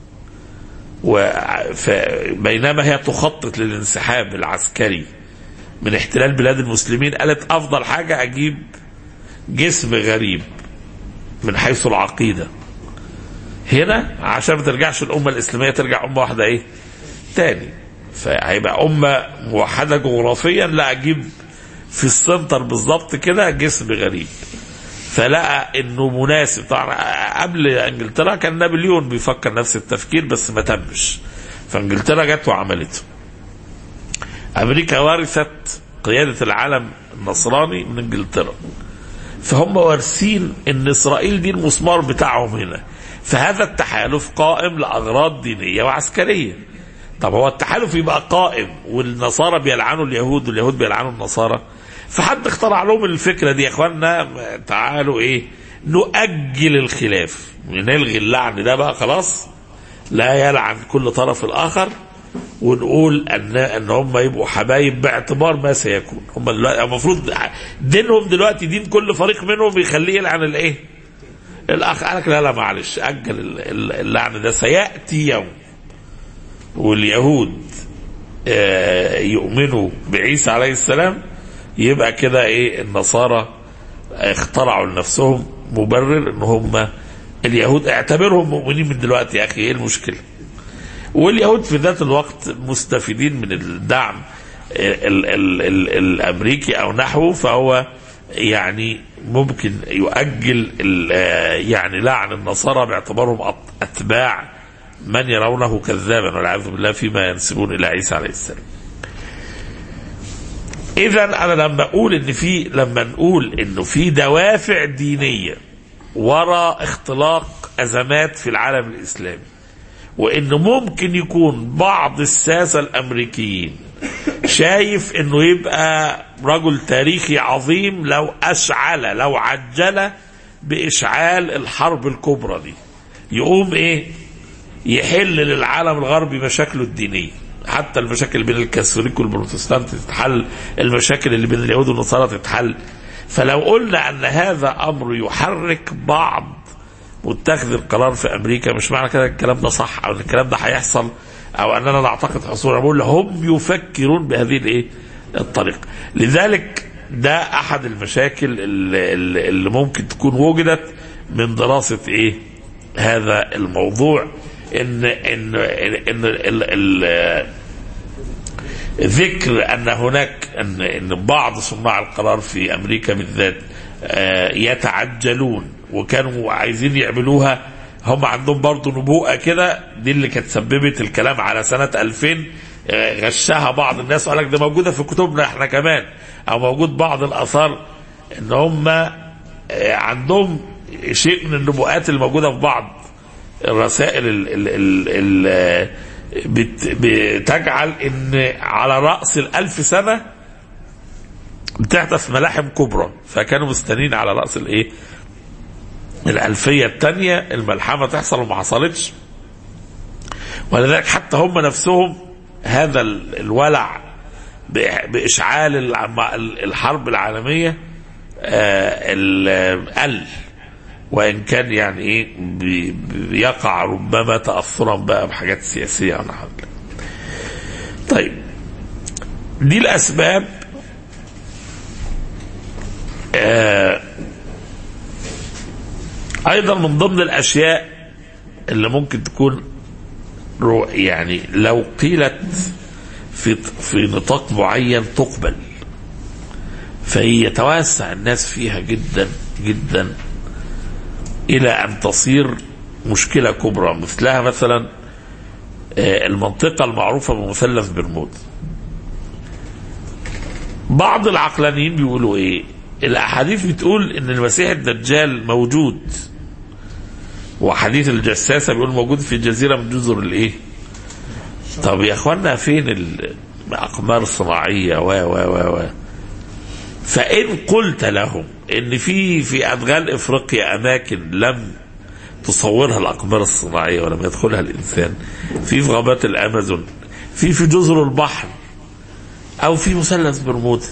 و- ف- بينما هي تخطط للانسحاب العسكري من احتلال بلاد المسلمين قالت افضل حاجه اجيب جسم غريب من حيث العقيده هنا عشان ما ترجعش الامه الاسلاميه ترجع امه واحده ايه تاني فهيبقى امه موحده جغرافيا لا اجيب في السنتر بالظبط كده جسم غريب فلقى انه مناسب طبعا قبل انجلترا كان نابليون بيفكر نفس التفكير بس ما تمش فانجلترا جت وعملته امريكا ورثت قياده العالم النصراني من انجلترا فهم وارثين ان اسرائيل دي المسمار بتاعهم هنا فهذا التحالف قائم لاغراض دينيه وعسكريه طب هو التحالف يبقى قائم والنصارى بيلعنوا اليهود واليهود بيلعنوا النصارى فحد اخترع لهم الفكره دي يا اخوانا تعالوا ايه نؤجل الخلاف نلغي اللعن ده بقى خلاص لا يلعن كل طرف الاخر ونقول ان ان هم يبقوا حبايب باعتبار ما سيكون هم دلوقتي المفروض دينهم دلوقتي دين كل فريق منهم يخليه يلعن الايه؟ الاخ قال لك لا لا معلش اجل ال- ال- اللعن ده سياتي يوم واليهود آه، يؤمنوا بعيسى عليه السلام يبقى كده ايه النصارى اخترعوا لنفسهم مبرر ان هم اليهود اعتبرهم مؤمنين من دلوقتي يا اخي ايه المشكله؟ واليهود في ذات الوقت مستفيدين من الدعم ال ال ال الامريكي او نحوه فهو يعني ممكن يؤجل ال- آه، يعني لعن النصارى باعتبارهم أط- اتباع من يرونه كذابا والعياذ بالله فيما ينسبون الى عيسى عليه السلام. اذا انا لما اقول ان في لما نقول انه في دوافع دينيه وراء اختلاق ازمات في العالم الاسلامي وانه ممكن يكون بعض الساسه الامريكيين شايف انه يبقى رجل تاريخي عظيم لو اشعل لو عجل باشعال الحرب الكبرى دي يقوم ايه يحل للعالم الغربي مشاكله الدينيه حتى المشاكل بين الكاثوليك والبروتستانت تتحل المشاكل اللي بين اليهود والنصارى تتحل فلو قلنا ان هذا امر يحرك بعض متخذ القرار في امريكا مش معنى كده الكلام ده صح او ان الكلام ده هيحصل او اننا نعتقد حصوله بقول هم يفكرون بهذه الايه الطريقه لذلك ده احد المشاكل اللي, اللي اللي ممكن تكون وجدت من دراسه ايه هذا الموضوع ان ان ان, إن ال ال ذكر ان هناك ان ان بعض صناع القرار في امريكا بالذات آه، يتعجلون وكانوا عايزين يعملوها هم عندهم برضه نبوءه كده دي اللي كانت سببت الكلام على سنه 2000 آه، غشها بعض الناس وقال لك ده موجوده في كتبنا احنا كمان او موجود بعض الاثار ان هم آه، عندهم شيء من النبوءات اللي موجوده في بعض الرسائل ال ال ال ال بت بتجعل ان على راس الالف سنه بتحدث ملاحم كبرى فكانوا مستنين على راس الايه الالفيه الثانيه الملحمه تحصل وما حصلتش ولذلك حتى هم نفسهم هذا ال- الولع بإ- باشعال الع- الحرب العالميه آه، ال- قل وان كان يعني ايه بي- بيقع ربما تاثرا بقى بحاجات سياسيه او نحو ذلك. طيب دي الاسباب آه ايضا من ضمن الاشياء اللي ممكن تكون رو- يعني لو قيلت في في نطاق معين تقبل فيتوسع الناس فيها جدا جدا الى ان تصير مشكله كبرى مثلها مثلا آه، المنطقة المعروفة بمثلث برمودا بعض العقلانيين بيقولوا ايه الاحاديث بتقول ان المسيح الدجال موجود وحديث الجساسة بيقول موجود في جزيرة من جزر الايه طب يا اخوانا فين الاقمار الصناعية و و و و فان قلت لهم ان في في ادغال افريقيا اماكن لم تصورها الاقمار الصناعيه ولم يدخلها الانسان في في غابات الامازون في في جزر البحر او في مثلث برمودا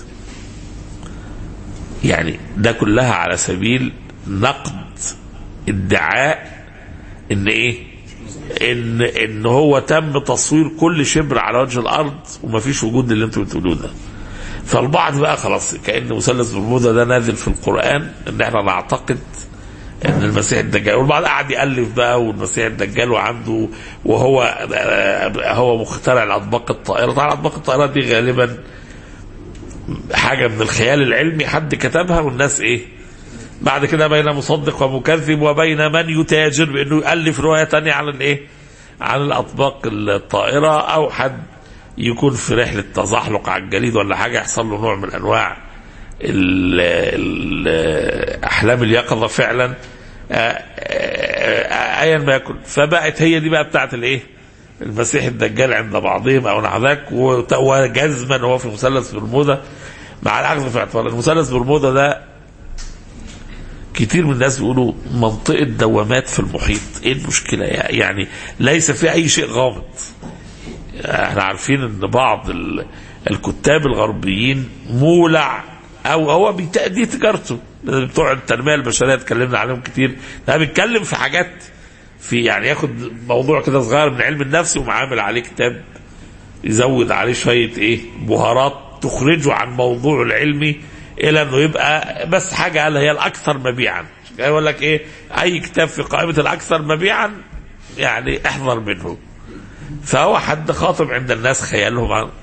يعني ده كلها على سبيل نقد ادعاء ان ايه ان ان هو تم تصوير كل شبر على وجه الارض ومفيش وجود اللي انتوا بتقولوه ده فالبعض بقى خلاص كان مثلث برمودا ده نازل في القران ان احنا نعتقد ان المسيح الدجال والبعض قعد يالف بقى والمسيح الدجال وعنده وهو هو مخترع الاطباق الطائره طبعا اطباق الطائره دي غالبا حاجه من الخيال العلمي حد كتبها والناس ايه بعد كده بين مصدق ومكذب وبين من يتاجر بانه يالف روايه تانية عن الايه عن الاطباق الطائره او حد يكون في رحله تزحلق على الجليد ولا حاجه يحصل له نوع من انواع ال ال احلام اليقظه فعلا آه، آه، ايا ما يكن فبقت هي دي بقى بتاعت الايه المسيح الدجال عند بعضهم او نحو ذلك وت- وجزما هو في مثلث برمودا مع الاخذ في اعتبار المثلث برمودا ده كتير من الناس بيقولوا منطقه دوامات في المحيط ايه المشكله يعني ليس في اي شيء غامض احنا عارفين ان بعض ال- الكتاب الغربيين مولع او هو بيت- دي تجارته بتوع التنميه البشريه اتكلمنا عليهم كتير ده بيتكلم في حاجات في يعني ياخد موضوع كده صغير من علم النفس ومعامل عليه كتاب يزود عليه شويه ايه بهارات تخرجه عن موضوعه العلمي الى انه يبقى بس حاجه قال هي الاكثر مبيعا يقول لك ايه اي كتاب في قائمه الاكثر مبيعا يعني احذر منه فهو حد خاطب عند الناس خيالهم عن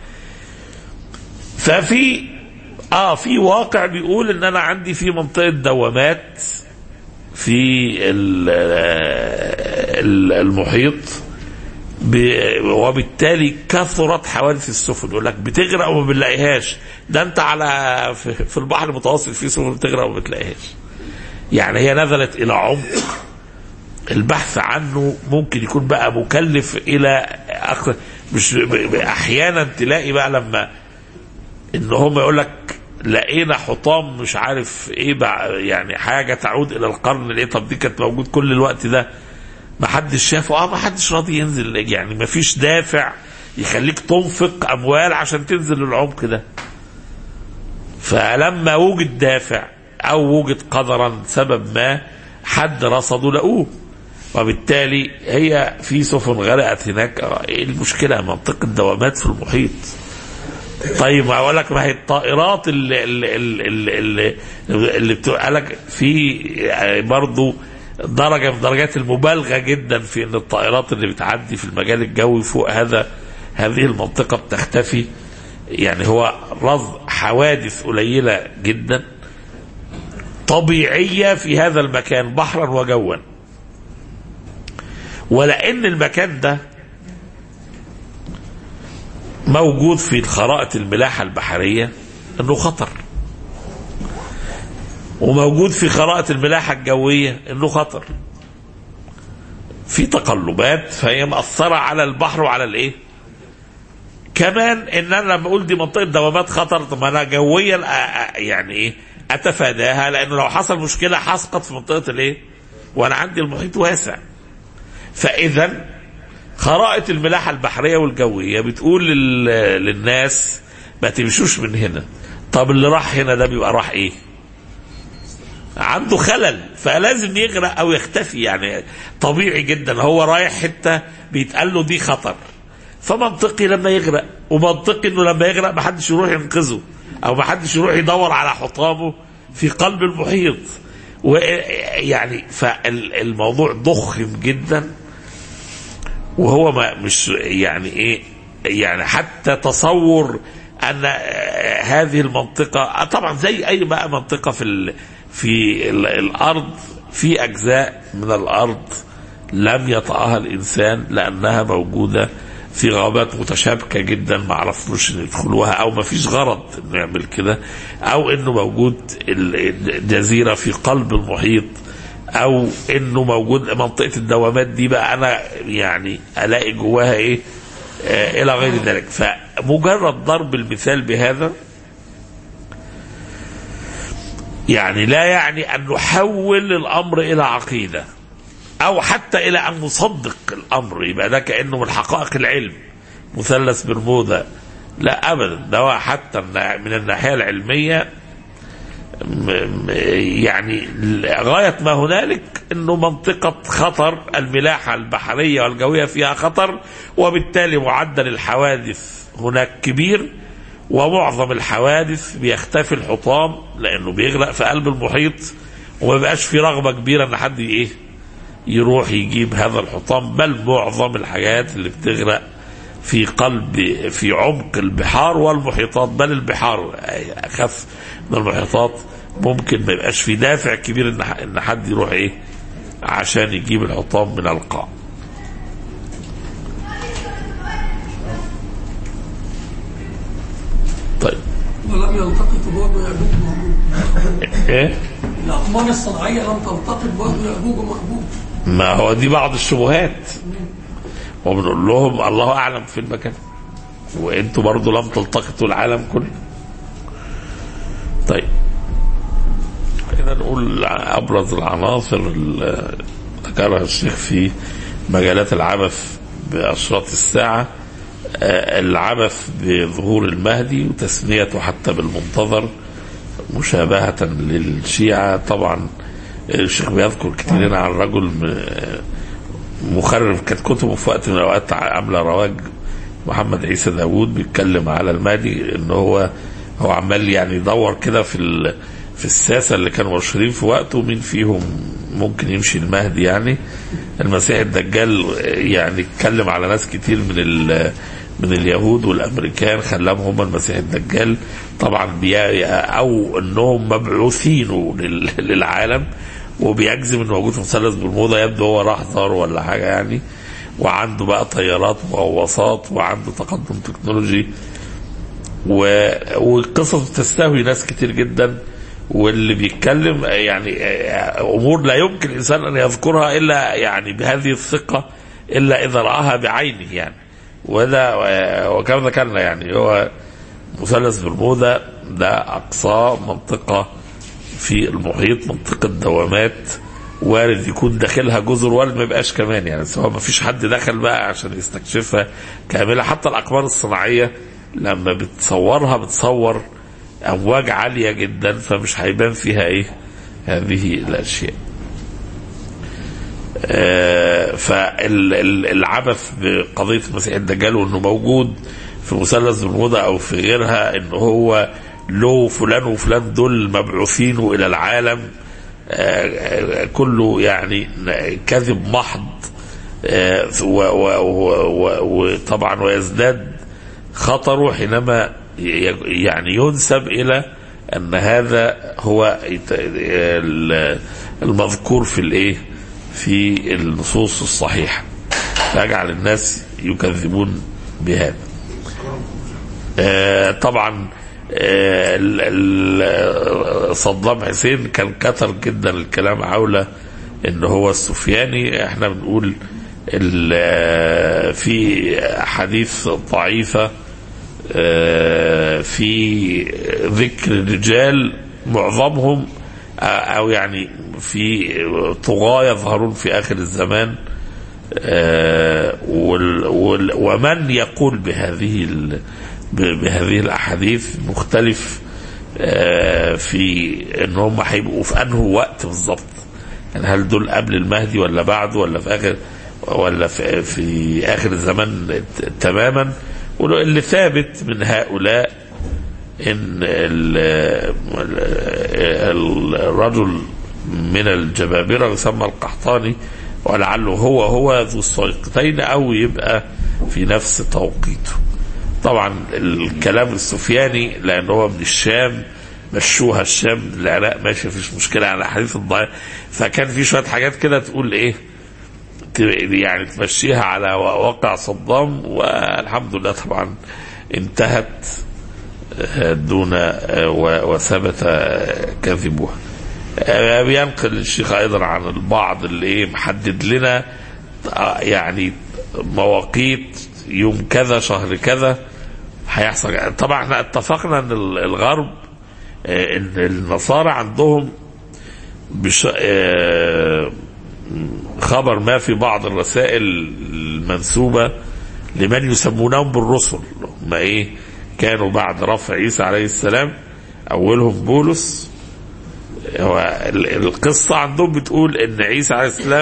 ففي اه في واقع بيقول ان انا عندي في منطقه دوامات في ال- ال- المحيط ب- وبالتالي كثرت حوادث السفن يقول لك بتغرق وما بنلاقيهاش ده انت على في في البحر المتوسط في سفن بتغرق وما بتلاقيهاش يعني هي نزلت الى عمق البحث عنه ممكن يكون بقى مكلف الى أكثر مش ب- ب- احيانا تلاقي بقى لما ان هم يقول لك لقينا حطام مش عارف ايه بقى يعني حاجه تعود الى القرن الايه طب دي كانت موجود كل الوقت ده ما حدش شافه اه ما حدش راضي ينزل يعني ما فيش دافع يخليك تنفق اموال عشان تنزل العمق ده فلما وجد دافع او وجد قدرا سبب ما حد رصده لقوه وبالتالي هي في سفن غرقت هناك آه، ايه المشكله منطقه دوامات في المحيط طيب ما اقول لك ما هي الطائرات اللي اللي اللي, اللي, اللي بتبقى لك في برضه درجه من درجات المبالغه جدا في ان الطائرات اللي بتعدي في المجال الجوي فوق هذا هذه المنطقه بتختفي يعني هو رصد حوادث قليله جدا طبيعيه في هذا المكان بحرا وجوا ولان المكان ده موجود في خرائط الملاحة البحرية انه خطر وموجود في خرائط الملاحة الجوية انه خطر في تقلبات فهي مأثرة على البحر وعلى الايه كمان ان انا لما اقول دي منطقة دوامات خطر طب انا جويا أ- أ- يعني ايه اتفاداها لانه لو حصل مشكلة هسقط في منطقة الايه وانا عندي المحيط واسع فاذا خرائط الملاحة البحرية والجوية بتقول لل... للناس ما تمشوش من هنا طب اللي راح هنا ده بيبقى راح ايه عنده خلل فلازم يغرق او يختفي يعني طبيعي جدا هو رايح حتة بيتقال له دي خطر فمنطقي لما يغرق ومنطقي انه لما يغرق ما حدش يروح ينقذه او ما حدش يروح يدور على حطامه في قلب المحيط ويعني فالموضوع ضخم جدا وهو ما مش يعني ايه يعني حتى تصور ان آه، هذه المنطقه آه، طبعا زي اي بقى منطقه في ال في ال الارض في اجزاء من الارض لم يطأها الانسان لانها موجوده في غابات متشابكه جدا ما عرفوش ان يدخلوها او ما فيش غرض انه يعمل كده او انه موجود ال- الجزيره في قلب المحيط او انه موجود منطقه الدوامات دي بقى انا يعني الاقي جواها ايه آه الى غير ذلك فمجرد ضرب المثال بهذا يعني لا يعني ان نحول الامر الى عقيده او حتى الى ان نصدق الامر يبقى ده كانه من حقائق العلم مثلث برمودا لا ابدا ده هو حتى من الناحيه العلميه م- م- يعني غايه ما هنالك انه منطقه خطر الملاحه البحريه والجويه فيها خطر وبالتالي معدل الحوادث هناك كبير ومعظم الحوادث بيختفي الحطام لانه بيغرق في قلب المحيط وما بقاش في رغبه كبيره ان حد ايه يروح يجيب هذا الحطام بل معظم الحاجات اللي بتغرق في قلب في عمق البحار والمحيطات بل البحار اخف من المحيطات ممكن ما يبقاش في دافع كبير ان ان حد يروح ايه عشان يجيب الحطام من القاع طيب ولم يلتقط برضه يأجوج ومأجوج ايه الأقمار الصناعية لم تلتقط برضه يأجوج ومأجوج ما هو دي بعض الشبهات وبنقول لهم الله اعلم في المكان وانتوا برضو لم تلتقطوا العالم كله طيب خلينا نقول ابرز العناصر اللي ذكرها الشيخ في مجالات العبث باشراط الساعه آه، العبث بظهور المهدي وتسميته حتى بالمنتظر مشابهة للشيعة طبعا الشيخ بيذكر كثيرين عن رجل م- مخرف كانت كتبه في وقت من الاوقات عامله رواج محمد عيسى داوود بيتكلم على المهدي ان هو هو عمال يعني يدور كده في ال في الساسه اللي كانوا مشهورين في وقته مين فيهم ممكن يمشي المهدي يعني المسيح الدجال يعني اتكلم على ناس كتير من ال من اليهود والامريكان خلاهم هم المسيح الدجال طبعا بي او انهم مبعوثين لل- للعالم وبيجزم انه موجود في مثلث بالموضه يبدو هو راح زار ولا حاجه يعني وعنده بقى طيارات وغواصات وعنده تقدم تكنولوجي و... وقصص تستهوي ناس كتير جدا واللي بيتكلم يعني امور لا يمكن الانسان ان يذكرها الا يعني بهذه الثقه الا اذا راها بعينه يعني وده وكما ذكرنا يعني هو مثلث برمودا ده اقصى منطقه في المحيط منطقه دوامات وارد يكون داخلها جزر وارد ما يبقاش كمان يعني سواء ما فيش حد دخل بقى عشان يستكشفها كامله حتى الاقمار الصناعيه لما بتصورها بتصور امواج عاليه جدا فمش هيبان فيها ايه هذه الاشياء فالعبث بقضيه المسيح الدجال وانه موجود في مثلث برمودا او في غيرها ان هو له فلان وفلان دول مبعوثين الى العالم آه، آه، كله يعني كذب محض آه، و- و- و- و- وطبعا ويزداد خطره حينما ي- يعني ينسب الى ان هذا هو يت- ال- المذكور في الايه في النصوص الصحيحه فيجعل الناس يكذبون بهذا آه، طبعا آه، ال- ال- صدام حسين كان كتر جدا الكلام حول ان هو السفياني احنا بنقول ال- آه، في حديث ضعيفه آه، في ذكر رجال معظمهم آه، او يعني في طغاة يظهرون في اخر الزمان آه، وال- وال- ومن يقول بهذه ال- ب- بهذه الاحاديث مختلف آه، في ان هم هيبقوا في انه وقت بالظبط يعني هل دول قبل المهدي ولا بعده ولا في اخر ولا في, في اخر الزمان تماما واللي ثابت من هؤلاء ان ال- ال- الرجل من الجبابره يسمى القحطاني ولعله هو هو ذو السيقتين او يبقى في نفس توقيته طبعا الكلام السفياني لان هو من الشام مشوها الشام العراق ماشي مفيش مشكله على حديث الضعيف فكان في شويه حاجات كده تقول ايه ت- يعني تمشيها على واقع صدام والحمد لله طبعا انتهت آه، دون آه، و- وثبت آه، كذبها آه، بينقل الشيخ ايضا عن البعض اللي ايه محدد لنا آه، يعني مواقيت يوم كذا شهر كذا هيحصل طبعا احنا اتفقنا ان ال- الغرب آه، ان النصارى عندهم بش... آه، خبر ما في بعض الرسائل المنسوبة لمن يسمونهم بالرسل هم ايه كانوا بعد رفع عيسى عليه السلام اولهم بولس هو ال- القصة عندهم بتقول ان عيسى عليه السلام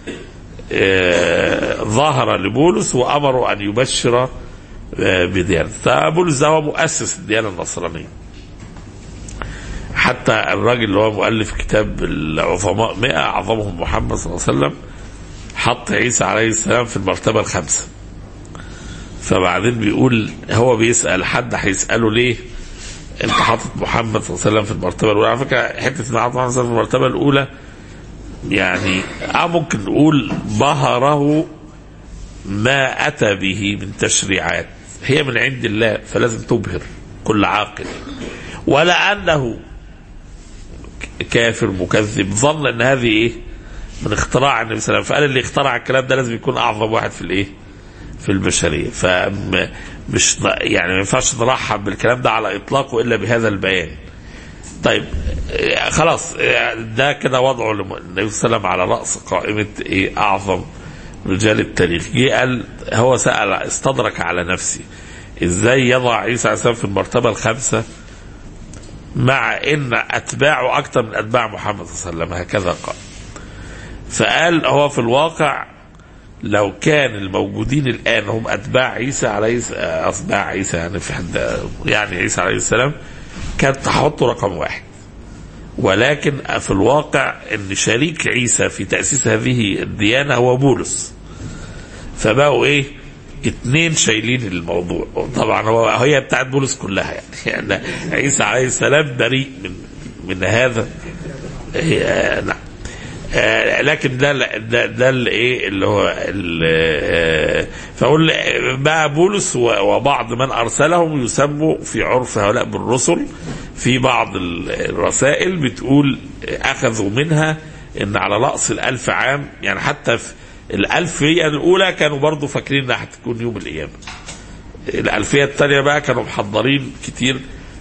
آه، ظهر لبولس وامره ان يبشر آه، بديانة فبولس ده هو مؤسس الديانة النصرانية حتى الراجل اللي هو مؤلف كتاب العظماء مئة أعظمهم محمد صلى الله عليه وسلم حط عيسى عليه السلام في المرتبة الخامسة فبعدين بيقول هو بيسأل حد هيسأله ليه انت حاطط محمد صلى الله عليه وسلم في المرتبة الأولى على فكرة حتة ان حاطط محمد صلى الله عليه وسلم في المرتبة الأولى يعني اه ممكن نقول بهره ما أتى به من تشريعات هي من عند الله فلازم تبهر كل عاقل ولا أنه كافر مكذب ظن ان هذه ايه من اختراع النبي صلى الله عليه وسلم فقال اللي اخترع الكلام ده لازم يكون اعظم واحد في الايه في البشريه فمش يعني ما ينفعش نرحب بالكلام ده على اطلاقه الا بهذا البيان طيب آه، خلاص آه، ده كده وضعه لم- النبي صلى الله عليه وسلم على راس قائمه ايه اعظم رجال التاريخ جه قال هو سال استدرك على نفسه ازاي يضع عيسى عليه السلام في المرتبه الخامسه مع ان اتباعه اكثر من اتباع محمد صلى الله عليه وسلم هكذا قال فقال هو في الواقع لو كان الموجودين الان هم اتباع عيسى عليه اتباع عيسى يعني في حد يعني عيسى عليه السلام كانت تحطه رقم واحد ولكن في الواقع ان شريك عيسى في تاسيس هذه الديانه هو بولس فبقوا ايه اتنين شايلين الموضوع طبعا هو هي بتاعت بولس كلها يعني, يعني عيسى عليه السلام بريء من من هذا آه، نعم آه، لكن ده ده ده اللي ايه اللي هو ال- آه، فاقول بقى بولس و- وبعض من ارسلهم يسموا في عرف هؤلاء بالرسل في بعض ال- الرسائل بتقول اخذوا منها ان على راس الالف عام يعني حتى في الالفيه الاولى كانوا برضو فاكرين انها هتكون يوم القيامه الالفيه الثانيه بقى كانوا محضرين كتير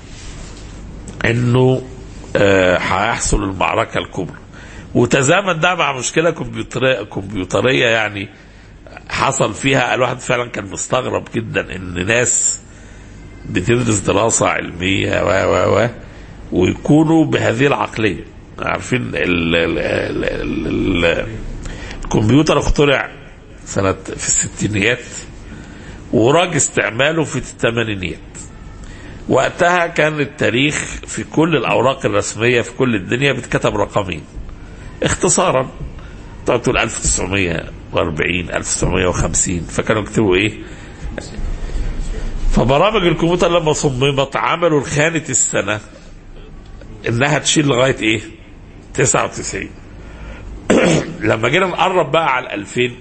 انه آه، هيحصل المعركه الكبرى وتزامن ده مع مشكله كمبيوتريه كمبيوتريه يعني حصل فيها الواحد فعلا كان مستغرب جدا ان ناس بتدرس دراسه علميه و و و ويكونوا بهذه العقليه عارفين ال ال ال ال ال الكمبيوتر اخترع سنه في الستينيات وراج استعماله في الثمانينيات وقتها كان التاريخ في كل الاوراق الرسميه في كل الدنيا بتكتب رقمين اختصارا تقعد تقول 1940 1950 فكانوا يكتبوا ايه فبرامج الكمبيوتر لما صممت عملوا خانة السنة انها تشيل لغاية ايه 99 لما جينا نقرب بقى على 2000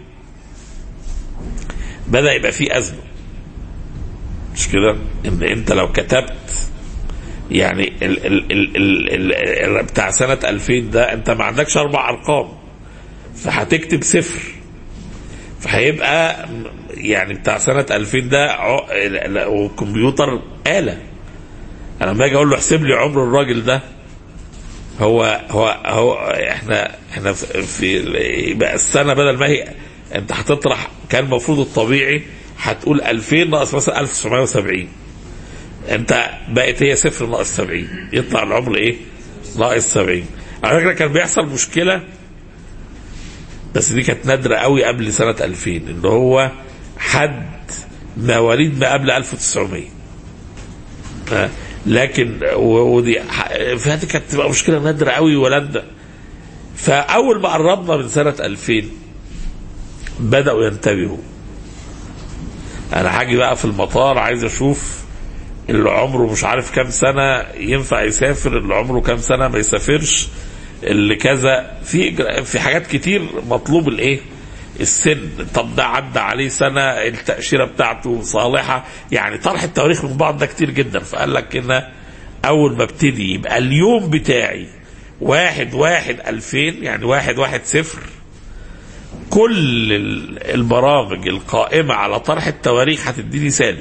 بدأ يبقى في أزمة مش كده ان انت لو كتبت يعني ال ال ال ال ال بتاع سنة 2000 ده انت ما عندكش اربع ارقام فهتكتب صفر فهيبقى يعني بتاع سنة 2000 ده ع- وكمبيوتر آلة انا لما اجي اقول له احسب لي عمر الراجل ده هو هو هو احنا احنا في في- يبقى السنه بدل ما هي انت هتطرح كان المفروض الطبيعي هتقول 2000 ناقص مثلا 1970 انت بقت هي صفر ناقص 70 يطلع العمر ايه؟ ناقص 70 على فكره كان بيحصل مشكله بس دي كانت نادره قوي قبل سنه 2000 ان هو حد مواليد ما قبل 1900 ها، لكن و- ودي ح- فهذه كانت تبقى مشكله نادره قوي ولد فاول ما قربنا من سنه 2000 بداوا ينتبهوا انا هاجي بقى في المطار عايز اشوف اللي عمره مش عارف كام سنه ينفع يسافر اللي عمره كام سنه ما يسافرش اللي كذا في إجراء- في حاجات كتير مطلوب الايه السن طب ده عدى عليه سنة التأشيرة بتاعته صالحة يعني طرح التواريخ من بعض ده كتير جدا فقال لك إن أول ما ابتدي يبقى اليوم بتاعي واحد واحد ألفين يعني واحد واحد صفر كل ال- البرامج القائمة على طرح التواريخ هتديني سالب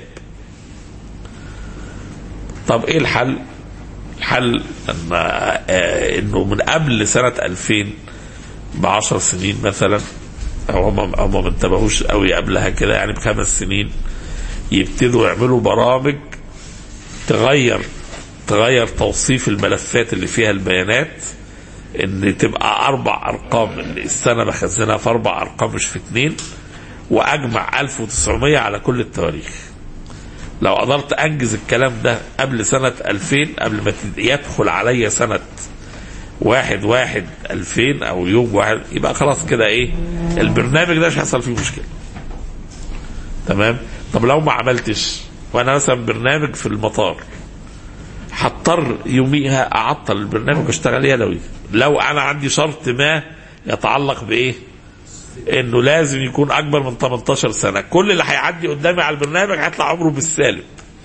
طب ايه الحل الحل ان آه، انه من قبل سنة 2000 بعشر سنين مثلا او هم هم ما انتبهوش قوي قبلها كده يعني بخمس سنين يبتدوا يعملوا برامج تغير تغير توصيف الملفات اللي فيها البيانات ان تبقى اربع ارقام السنه بخزنها في اربع ارقام مش في اثنين واجمع 1900 على كل التواريخ لو قدرت انجز الكلام ده قبل سنه 2000 قبل ما تد- يدخل عليا سنه واحد واحد 2000 او يوم واحد يبقى خلاص كده ايه البرنامج ده مش هيحصل فيه مشكله تمام طب لو ما عملتش وانا مثلا برنامج في المطار هضطر يوميها اعطل البرنامج واشتغل يدوي لو انا عندي شرط ما يتعلق بايه انه لازم يكون اكبر من 18 سنه كل اللي هيعدي قدامي على البرنامج هيطلع عمره بالسالب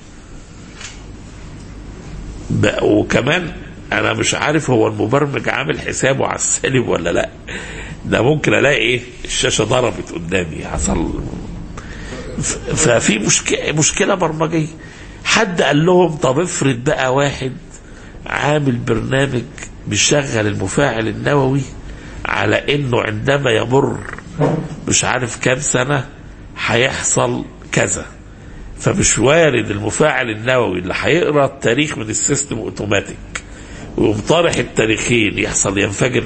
ب- وكمان انا مش عارف هو المبرمج عامل حسابه على السالب ولا لا ده ممكن الاقي ايه الشاشه ضربت قدامي حصل ف- ففي مشكله مشكله برمجيه حد قال لهم طب افرض بقى واحد عامل برنامج بيشغل المفاعل النووي على انه عندما يمر مش عارف كام سنه هيحصل كذا فمش وارد المفاعل النووي اللي هيقرا التاريخ من السيستم اوتوماتيك ويقوم طارح التاريخين يحصل ينفجر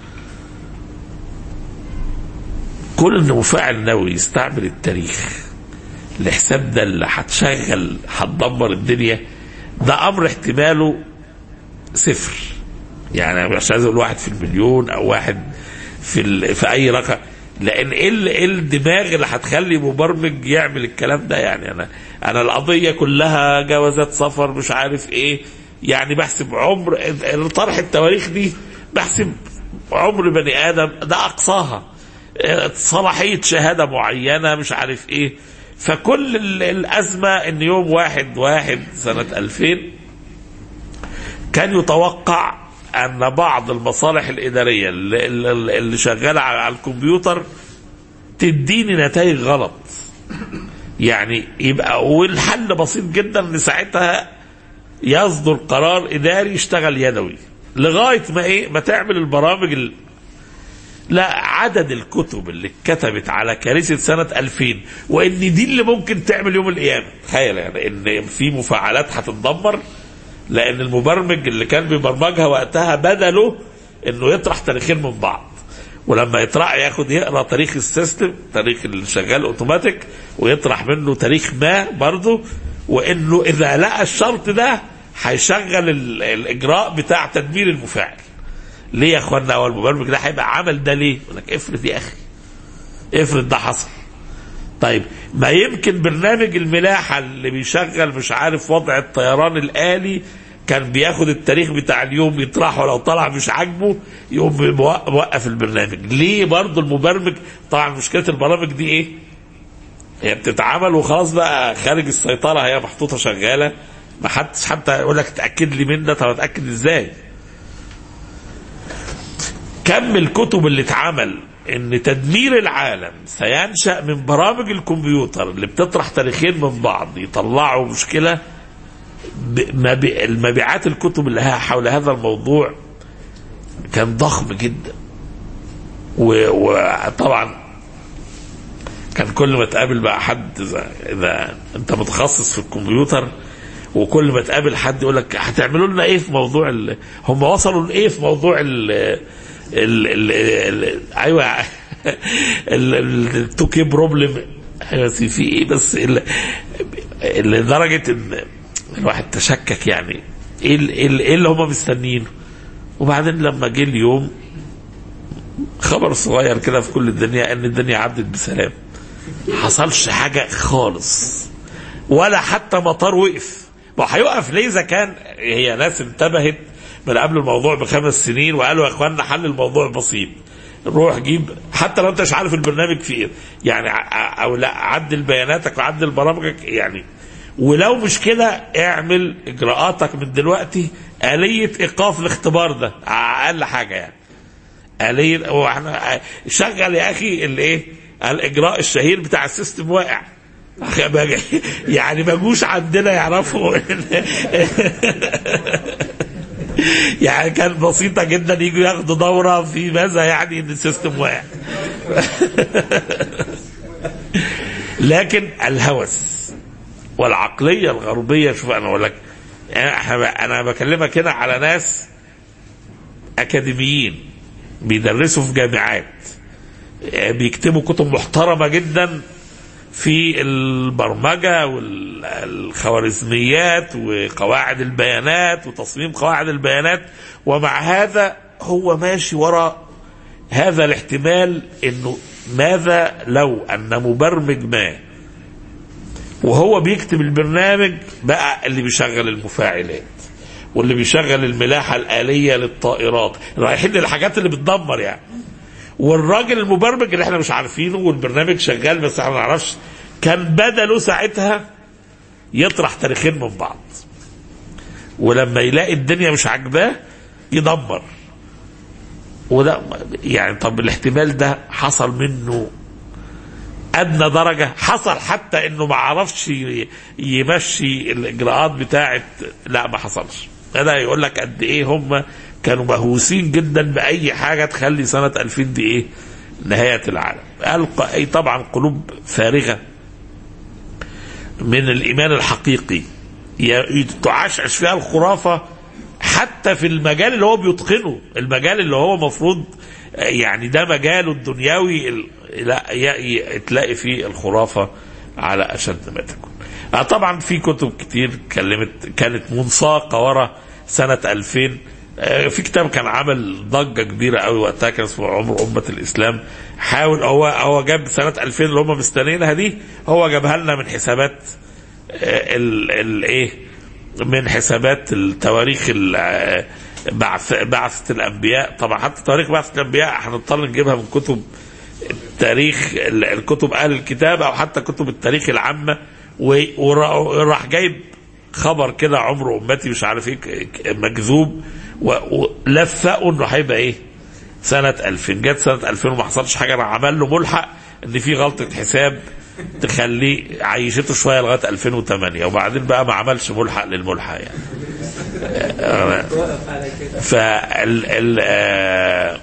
كل ان مفاعل نووي يستعمل التاريخ الحساب ده اللي هتشغل هتدمر الدنيا ده امر احتماله صفر يعني أنا مش عايز اقول واحد في المليون او واحد في ال... في اي رقم لان ايه ال- إيه الدماغ اللي هتخلي مبرمج يعمل الكلام ده يعني انا انا القضيه كلها جوازات سفر مش عارف ايه يعني بحسب عمر طرح التواريخ دي بحسب عمر بني ادم ده اقصاها آه، صلاحيه شهاده معينه مش عارف ايه فكل ال- الازمه ان يوم واحد واحد سنه 2000 كان يتوقع ان بعض المصالح الاداريه اللي, اللي اللي شغاله على على الكمبيوتر تديني نتائج غلط يعني يبقى والحل بسيط جدا ان ساعتها يصدر قرار اداري يشتغل يدوي لغايه ما ايه ما تعمل البرامج ال... لا عدد الكتب اللي اتكتبت على كارثه سنه 2000 وان دي اللي ممكن تعمل يوم القيامه تخيل يعني ان في مفاعلات هتتدمر لان المبرمج اللي كان بيبرمجها وقتها بدله انه يطرح تاريخين من بعض ولما يطرح ياخد يقرا تاريخ السيستم تاريخ اللي شغال اوتوماتيك ويطرح منه تاريخ ما برضه وانه اذا لقى الشرط ده هيشغل ال- الاجراء بتاع تدمير المفاعل ليه يا اخوانا هو المبرمج ده هيبقى عمل ده ليه؟ يقول لك افرض يا اخي افرض ده حصل طيب ما يمكن برنامج الملاحة اللي بيشغل مش عارف وضع الطيران الآلي كان بياخد التاريخ بتاع اليوم يطرحه لو طلع مش عاجبه يقوم موق- موقف البرنامج ليه برضه المبرمج طبعا مشكلة البرامج دي ايه هي بتتعمل وخلاص بقى خارج السيطرة هي محطوطة شغالة ما حدش حتى يقول لك تأكد لي من ده طب اتأكد ازاي كم الكتب اللي اتعمل ان تدمير العالم سينشا من برامج الكمبيوتر اللي بتطرح تاريخين من بعض يطلعوا مشكله ب- مبي- المبيعات الكتب اللي ها- حول هذا الموضوع كان ضخم جدا و- وطبعا كان كل ما تقابل بقى حد اذا, إذا انت متخصص في الكمبيوتر وكل ما تقابل حد يقول لك هتعملوا لنا ايه في موضوع ال... هم وصلوا لايه في موضوع ال ال ال ال ايوه التوكي بروبلم ايوه بس في ايه بس ال- ال- لدرجه ان الواحد تشكك يعني ايه ال- ايه ال- إيه اللي هم مستنيينه وبعدين لما جه اليوم خبر صغير كده في كل الدنيا ان الدنيا عدت بسلام حصلش حاجه خالص ولا حتى مطار وقف ما هو هيقف ليه اذا كان هي ناس انتبهت من قبل الموضوع بخمس سنين وقالوا يا اخوانا حل الموضوع بسيط روح جيب حتى لو انت مش عارف البرنامج فيه ايه يعني ع- او لا عدل بياناتك وعدل برامجك يعني ولو مش كده اعمل اجراءاتك من دلوقتي آلية ايقاف الاختبار ده اقل حاجه يعني آلية هو احنا شغل يا اخي الايه الاجراء الشهير بتاع السيستم واقع يعني ما جوش عندنا يعرفوا يعني كان بسيطة جدا يجوا ياخدوا دورة في ماذا يعني ان السيستم واقع لكن الهوس والعقلية الغربية شوف انا اقول لك انا انا بكلمك هنا على ناس اكاديميين بيدرسوا في جامعات بيكتبوا كتب محترمة جدا في البرمجة والخوارزميات وقواعد البيانات وتصميم قواعد البيانات ومع هذا هو ماشي وراء هذا الاحتمال انه ماذا لو ان مبرمج ما وهو بيكتب البرنامج بقى اللي بيشغل المفاعلات واللي بيشغل الملاحة الآلية للطائرات رايحين للحاجات اللي بتدمر يعني والراجل المبرمج اللي احنا مش عارفينه والبرنامج شغال بس احنا ما نعرفش كان بدله ساعتها يطرح تاريخين من بعض ولما يلاقي الدنيا مش عاجباه يدمر وده يعني طب الاحتمال ده حصل منه ادنى درجه حصل حتى انه ما عرفش ي- يمشي الاجراءات بتاعه لا ما حصلش ده يقول لك قد ايه هم كانوا مهووسين جدا باي حاجه تخلي سنه 2000 دي ايه نهايه العالم القى اي طبعا قلوب فارغه من الايمان الحقيقي ي- تعشعش فيها الخرافه حتى في المجال اللي هو بيتقنه المجال اللي هو مفروض يعني ده مجاله الدنيوي ال- لا ي- ي- تلاقي فيه الخرافه على اشد ما تكون آه طبعا في كتب كتير اتكلمت كانت منساقه ورا سنه 2000 آه، في كتاب كان عمل ضجه كبيره قوي وقتها كان اسمه عمر امه الاسلام حاول هو هو جاب سنه 2000 اللي هم مستنيينها دي هو جابها لنا من حسابات الايه من حسابات التواريخ ال- آه، بعث بعثة الأنبياء طبعا حتى تاريخ بعثة الأنبياء هنضطر نجيبها من كتب التاريخ ال- الكتب أهل الكتاب أو حتى كتب التاريخ العامة و- ورا- وراح جايب خبر كده عمر أمتي مش عارف إيه ك- ك- مكذوب و- ولفقوا إنه هيبقى إيه سنة 2000 جت سنة 2000 وما حصلش حاجة راح عمل له ملحق إن في غلطة حساب تخليه عيشته شوية لغاية 2008 وبعدين بقى ما عملش ملحق للملحق يعني وقف على كده فال ال آه،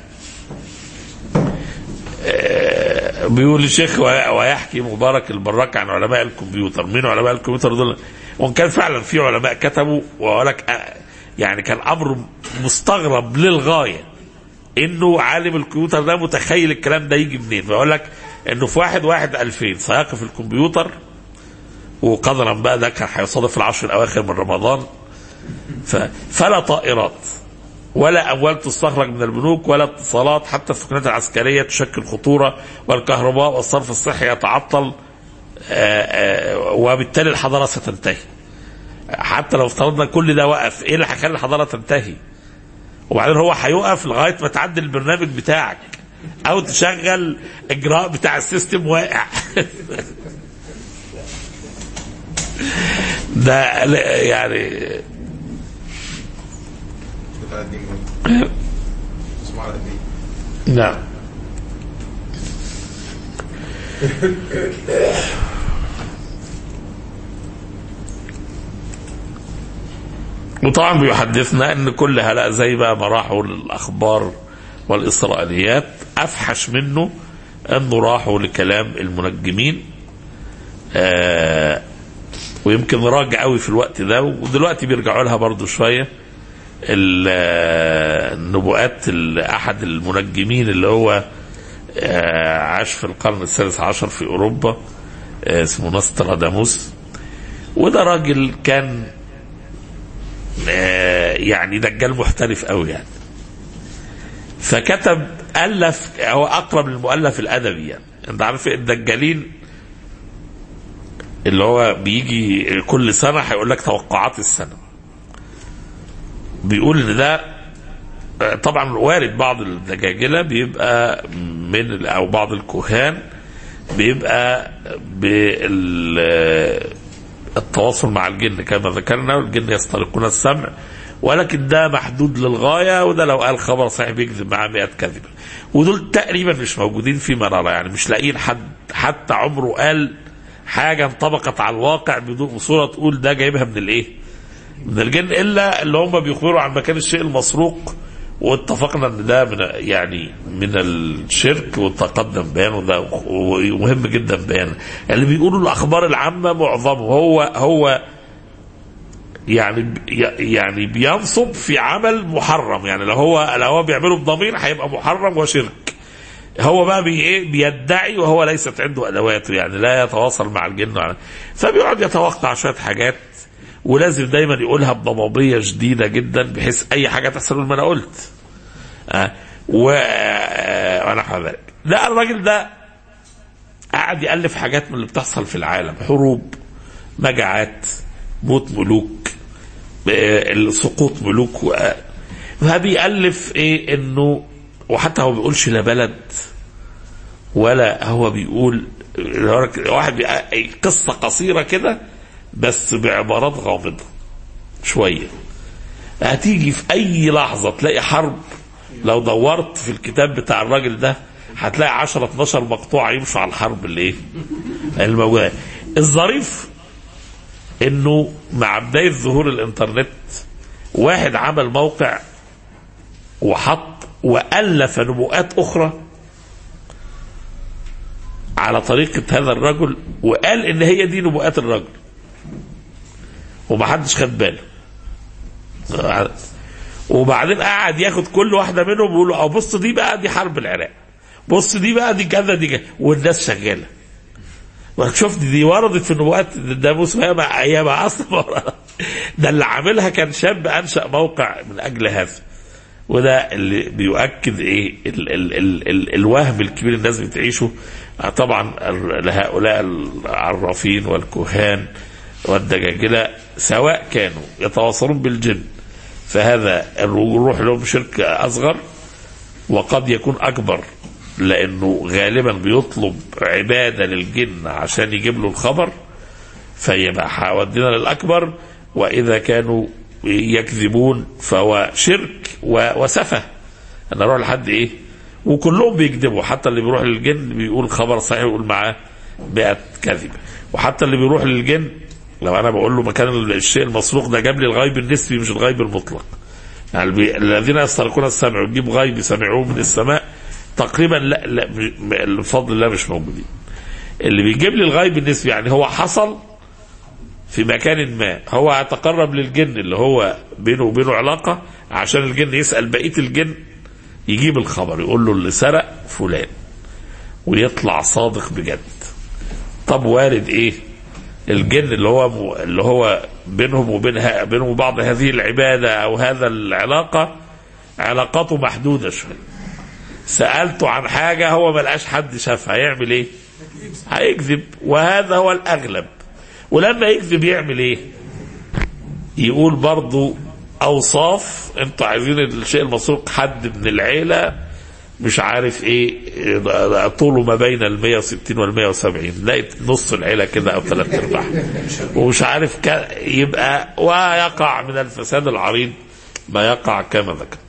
آه، بيقول الشيخ وي- ويحكي مبارك البراك عن علماء الكمبيوتر مين علماء الكمبيوتر دول وان كان فعلا في علماء كتبوا واقول لك آه، يعني كان امر مستغرب للغايه انه عالم الكمبيوتر ده متخيل الكلام ده يجي منين فيقول لك انه في واحد واحد 2000 سيقف الكمبيوتر وقدرا بقى ده كان هيصادف العشر الاواخر من رمضان ف... فلا طائرات ولا اموال تستخرج من البنوك ولا اتصالات حتى السكنات العسكريه تشكل خطوره والكهرباء والصرف الصحي يتعطل آه، آه، وبالتالي الحضاره ستنتهي حتى لو افترضنا كل ده وقف ايه اللي هيخلي الحضاره تنتهي وبعدين هو هيقف لغايه ما تعدل البرنامج بتاعك او تشغل اجراء بتاع السيستم واقع ده لا- يعني بتاع الدين برضه. اسمه على الدين نعم وطبعا بيحدثنا ان كل هلا زي بقى ما راحوا الاخبار والاسرائيليات افحش منه انه راحوا لكلام المنجمين آه ويمكن راجع قوي في الوقت ده ودلوقتي بيرجعوا لها برضو شويه ال- آه، النبوءات ال- احد المنجمين اللي هو آه، عاش في القرن السادس عشر في اوروبا آه، اسمه نوستراداموس وده راجل كان آه، يعني دجال محترف قوي يعني فكتب الف هو اقرب للمؤلف الادبي يعني انت عارف الدجالين اللي هو بيجي كل سنه هيقول لك توقعات السنه بيقول ان ده آه، طبعا وارد بعض الدجاجلة بيبقى من ال- او بعض الكهان بيبقى بالتواصل مع الجن كما ذكرنا والجن يسترقون السمع ولكن ده محدود للغايه وده لو قال خبر صحيح بيكذب معاه 100 كذبه ودول تقريبا مش موجودين فيما نرى يعني مش لاقيين حد حتى عمره قال حاجه انطبقت على الواقع بدون بصوره تقول ده جايبها من الايه؟ من الجن الا اللي هم بيخبروا عن مكان الشيء المسروق واتفقنا ان ده من يعني من الشرك وتقدم بيانه ده ومهم جدا بيانه اللي بيقولوا الاخبار العامه معظمه هو هو يعني يعني بينصب في عمل محرم يعني لو هو لو هو بيعمله بضمير هيبقى محرم وشرك هو بقى بي ايه بيدعي وهو ليست عنده ادواته يعني لا يتواصل مع الجن وعلى فبيقعد يتوقع شويه حاجات ولازم دايما يقولها بضبابيه شديده جدا بحيث اي حاجه تحصل يقول ما انا قلت آه و آه، ونحو ذلك لا الراجل ده قعد يالف حاجات من اللي بتحصل في العالم حروب مجاعات موت ملوك آه، سقوط ملوك و- فبيألف ايه انه وحتى هو بيقولش لا بلد ولا هو بيقول واحد بي- قصة قصيرة كده بس بعبارات غامضة شوية هتيجي في أي لحظة تلاقي حرب لو دورت في الكتاب بتاع الراجل ده هتلاقي 10 12 مقطوعة يمشوا على الحرب اللي ايه الموجودة الظريف انه مع بداية ظهور الانترنت واحد عمل موقع وحط وألف نبوءات أخرى على طريقة هذا الرجل وقال إن هي دي نبوءات الرجل ومحدش خد باله وبعدين قعد ياخد كل واحدة منهم ويقول اه بص دي بقى دي حرب العراق بص دي بقى دي كذا دي كذا والناس شغالة شفت دي وردت في النبوءات ده موسى هي مع هي مع اصلا ده اللي عاملها كان شاب انشا موقع من اجل هذا وده اللي بيؤكد ايه ال ال ال ال الوهم الكبير الناس بتعيشه آه طبعا ال- هؤلاء العرافين والكهان والدجاجلة سواء كانوا يتواصلون بالجن فهذا الروح لهم شرك اصغر وقد يكون اكبر لانه غالبا بيطلب عباده للجن عشان يجيب له الخبر فيبقى ودينا للاكبر واذا كانوا يكذبون فهو شرك و- وسفه انا اروح لحد ايه وكلهم بيكذبوا حتى اللي بيروح للجن بيقول خبر صحيح ويقول معاه 100 كذبه وحتى اللي بيروح للجن لو انا بقول له مكان الشيء المسروق ده جاب لي الغيب النسبي مش الغيب المطلق يعني بي- الذين يسترقون السمع ويجيب غيب سمعوه من السماء تقريبا لا لا م- بفضل الله مش موجودين اللي بيجيب لي الغيب النسبي يعني هو حصل في مكان ما هو هيتقرب للجن اللي هو بينه وبينه علاقة عشان الجن يسأل بقية الجن يجيب الخبر يقول له اللي سرق فلان ويطلع صادق بجد طب وارد ايه الجن اللي هو اللي هو بينهم وبينها بينهم وبعض هذه العبادة او هذا العلاقة علاقاته محدودة شوية سألته عن حاجة هو ملقاش حد شافها هيعمل ايه هيكذب وهذا هو الأغلب ولما يكذب يعمل ايه يقول برضو اوصاف انتوا عايزين الشيء المسروق حد من العيله مش عارف ايه طوله ما بين ال 160 وال 170 لقيت نص العيله كده او ثلاث ارباع ومش عارف ك... يبقى ويقع من الفساد العريض ما يقع كما ذكر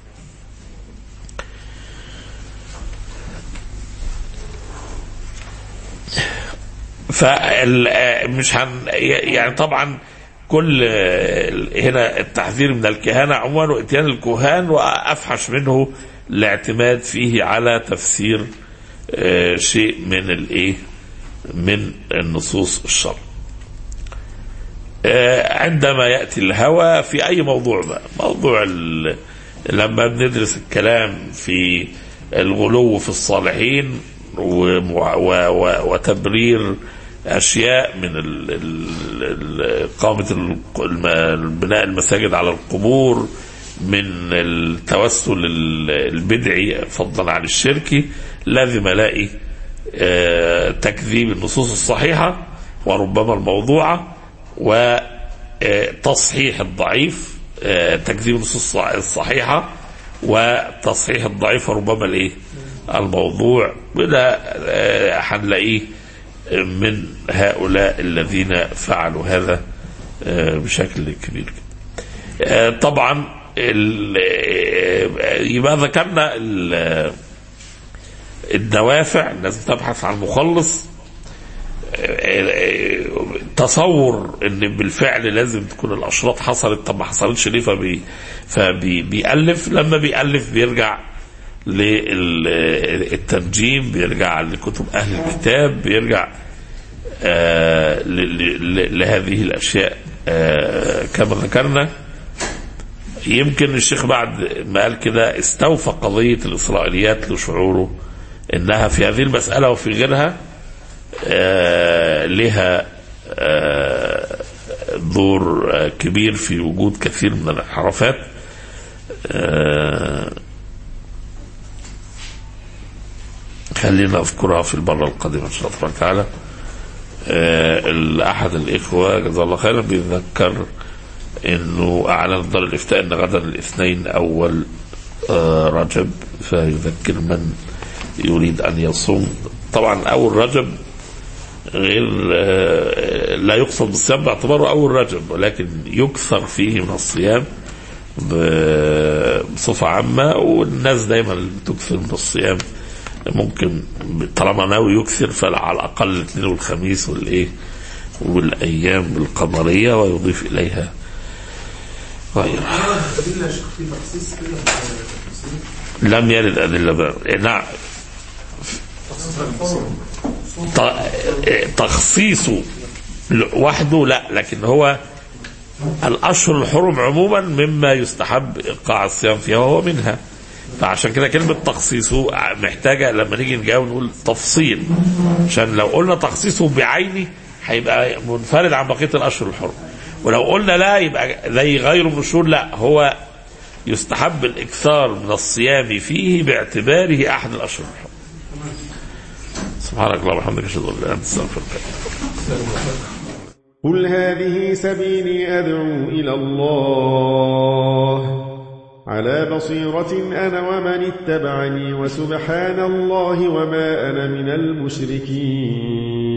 فمش هن يعني طبعا كل هنا التحذير من الكهانة عموما واتيان الكهان وأفحش منه الاعتماد فيه على تفسير آه، شيء من الايه من النصوص الشرع آه، عندما يأتي الهوى في أي موضوع بقى موضوع ال- لما بندرس الكلام في الغلو في الصالحين ومع- و- و- وتبرير أشياء من ال- ال- ال- إقامة ال- الم- بناء المساجد على القبور من التوسل ال- البدعي فضلا عن الشركي لازم ألاقي آه، تكذيب النصوص الصحيحة وربما الموضوعة وتصحيح الضعيف آه، تكذيب النصوص الصحيحة وتصحيح الضعيف وربما الايه الموضوع وده آه، هنلاقيه من هؤلاء الذين فعلوا هذا آه، بشكل كبير جدا. آه، طبعا ال- آه، يبقى ذكرنا ال- الدوافع الناس بتبحث عن مخلص تصور ان بالفعل لازم تكون الاشراط حصلت طب ما حصلتش ليه فبي فبيألف لما بيألف بيرجع للتنجيم بيرجع لكتب اهل الكتاب بيرجع آه ل- ل- لهذه الاشياء آه كما ذكرنا يمكن الشيخ بعد ما قال كده استوفى قضيه الاسرائيليات لشعوره انها في هذه المساله وفي غيرها آه، لها آه، دور آه، كبير في وجود كثير من الانحرافات آه، خلينا اذكرها في المره القادمه ان شاء الله تبارك وتعالى آه، احد الاخوه جزاه الله خيرا بيذكر انه اعلن دار الافتاء ان غدا الاثنين اول آه، رجب فيذكر من يريد ان يصوم طبعا اول رجب غير آه، لا يقصد بالصيام باعتباره اول رجب ولكن يكثر فيه من الصيام ب- بصفه عامه والناس دايما تكثر من الصيام ممكن طالما ناوي يكثر فعلى الاقل الاثنين والخميس والايه والايام القمريه ويضيف اليها غيرها أدلة يا شيخ في تخصيص كده تفصيل لم يرد ادله بقى. نعم ت- تخصيصه وحده لا لكن هو الاشهر الحرم عموما مما يستحب ايقاع الصيام فيها وهو منها فعشان كده كلمة تخصيصه محتاجة لما نيجي نجاوب نقول تفصيل عشان لو قلنا تخصيصه بعينه هيبقى منفرد عن بقية الأشهر الحرم ولو قلنا لا يبقى زي غيره من الشهور لا هو يستحب الإكثار من الصيام فيه باعتباره أحد الأشهر الحرم سبحانك اللهم وبحمدك أشهد أن لا إله إلا أنت أستغفرك قل هذه سبيلي أدعو إلى الله على بصيرة أنا ومن اتبعني وسبحان الله وما أنا من المشركين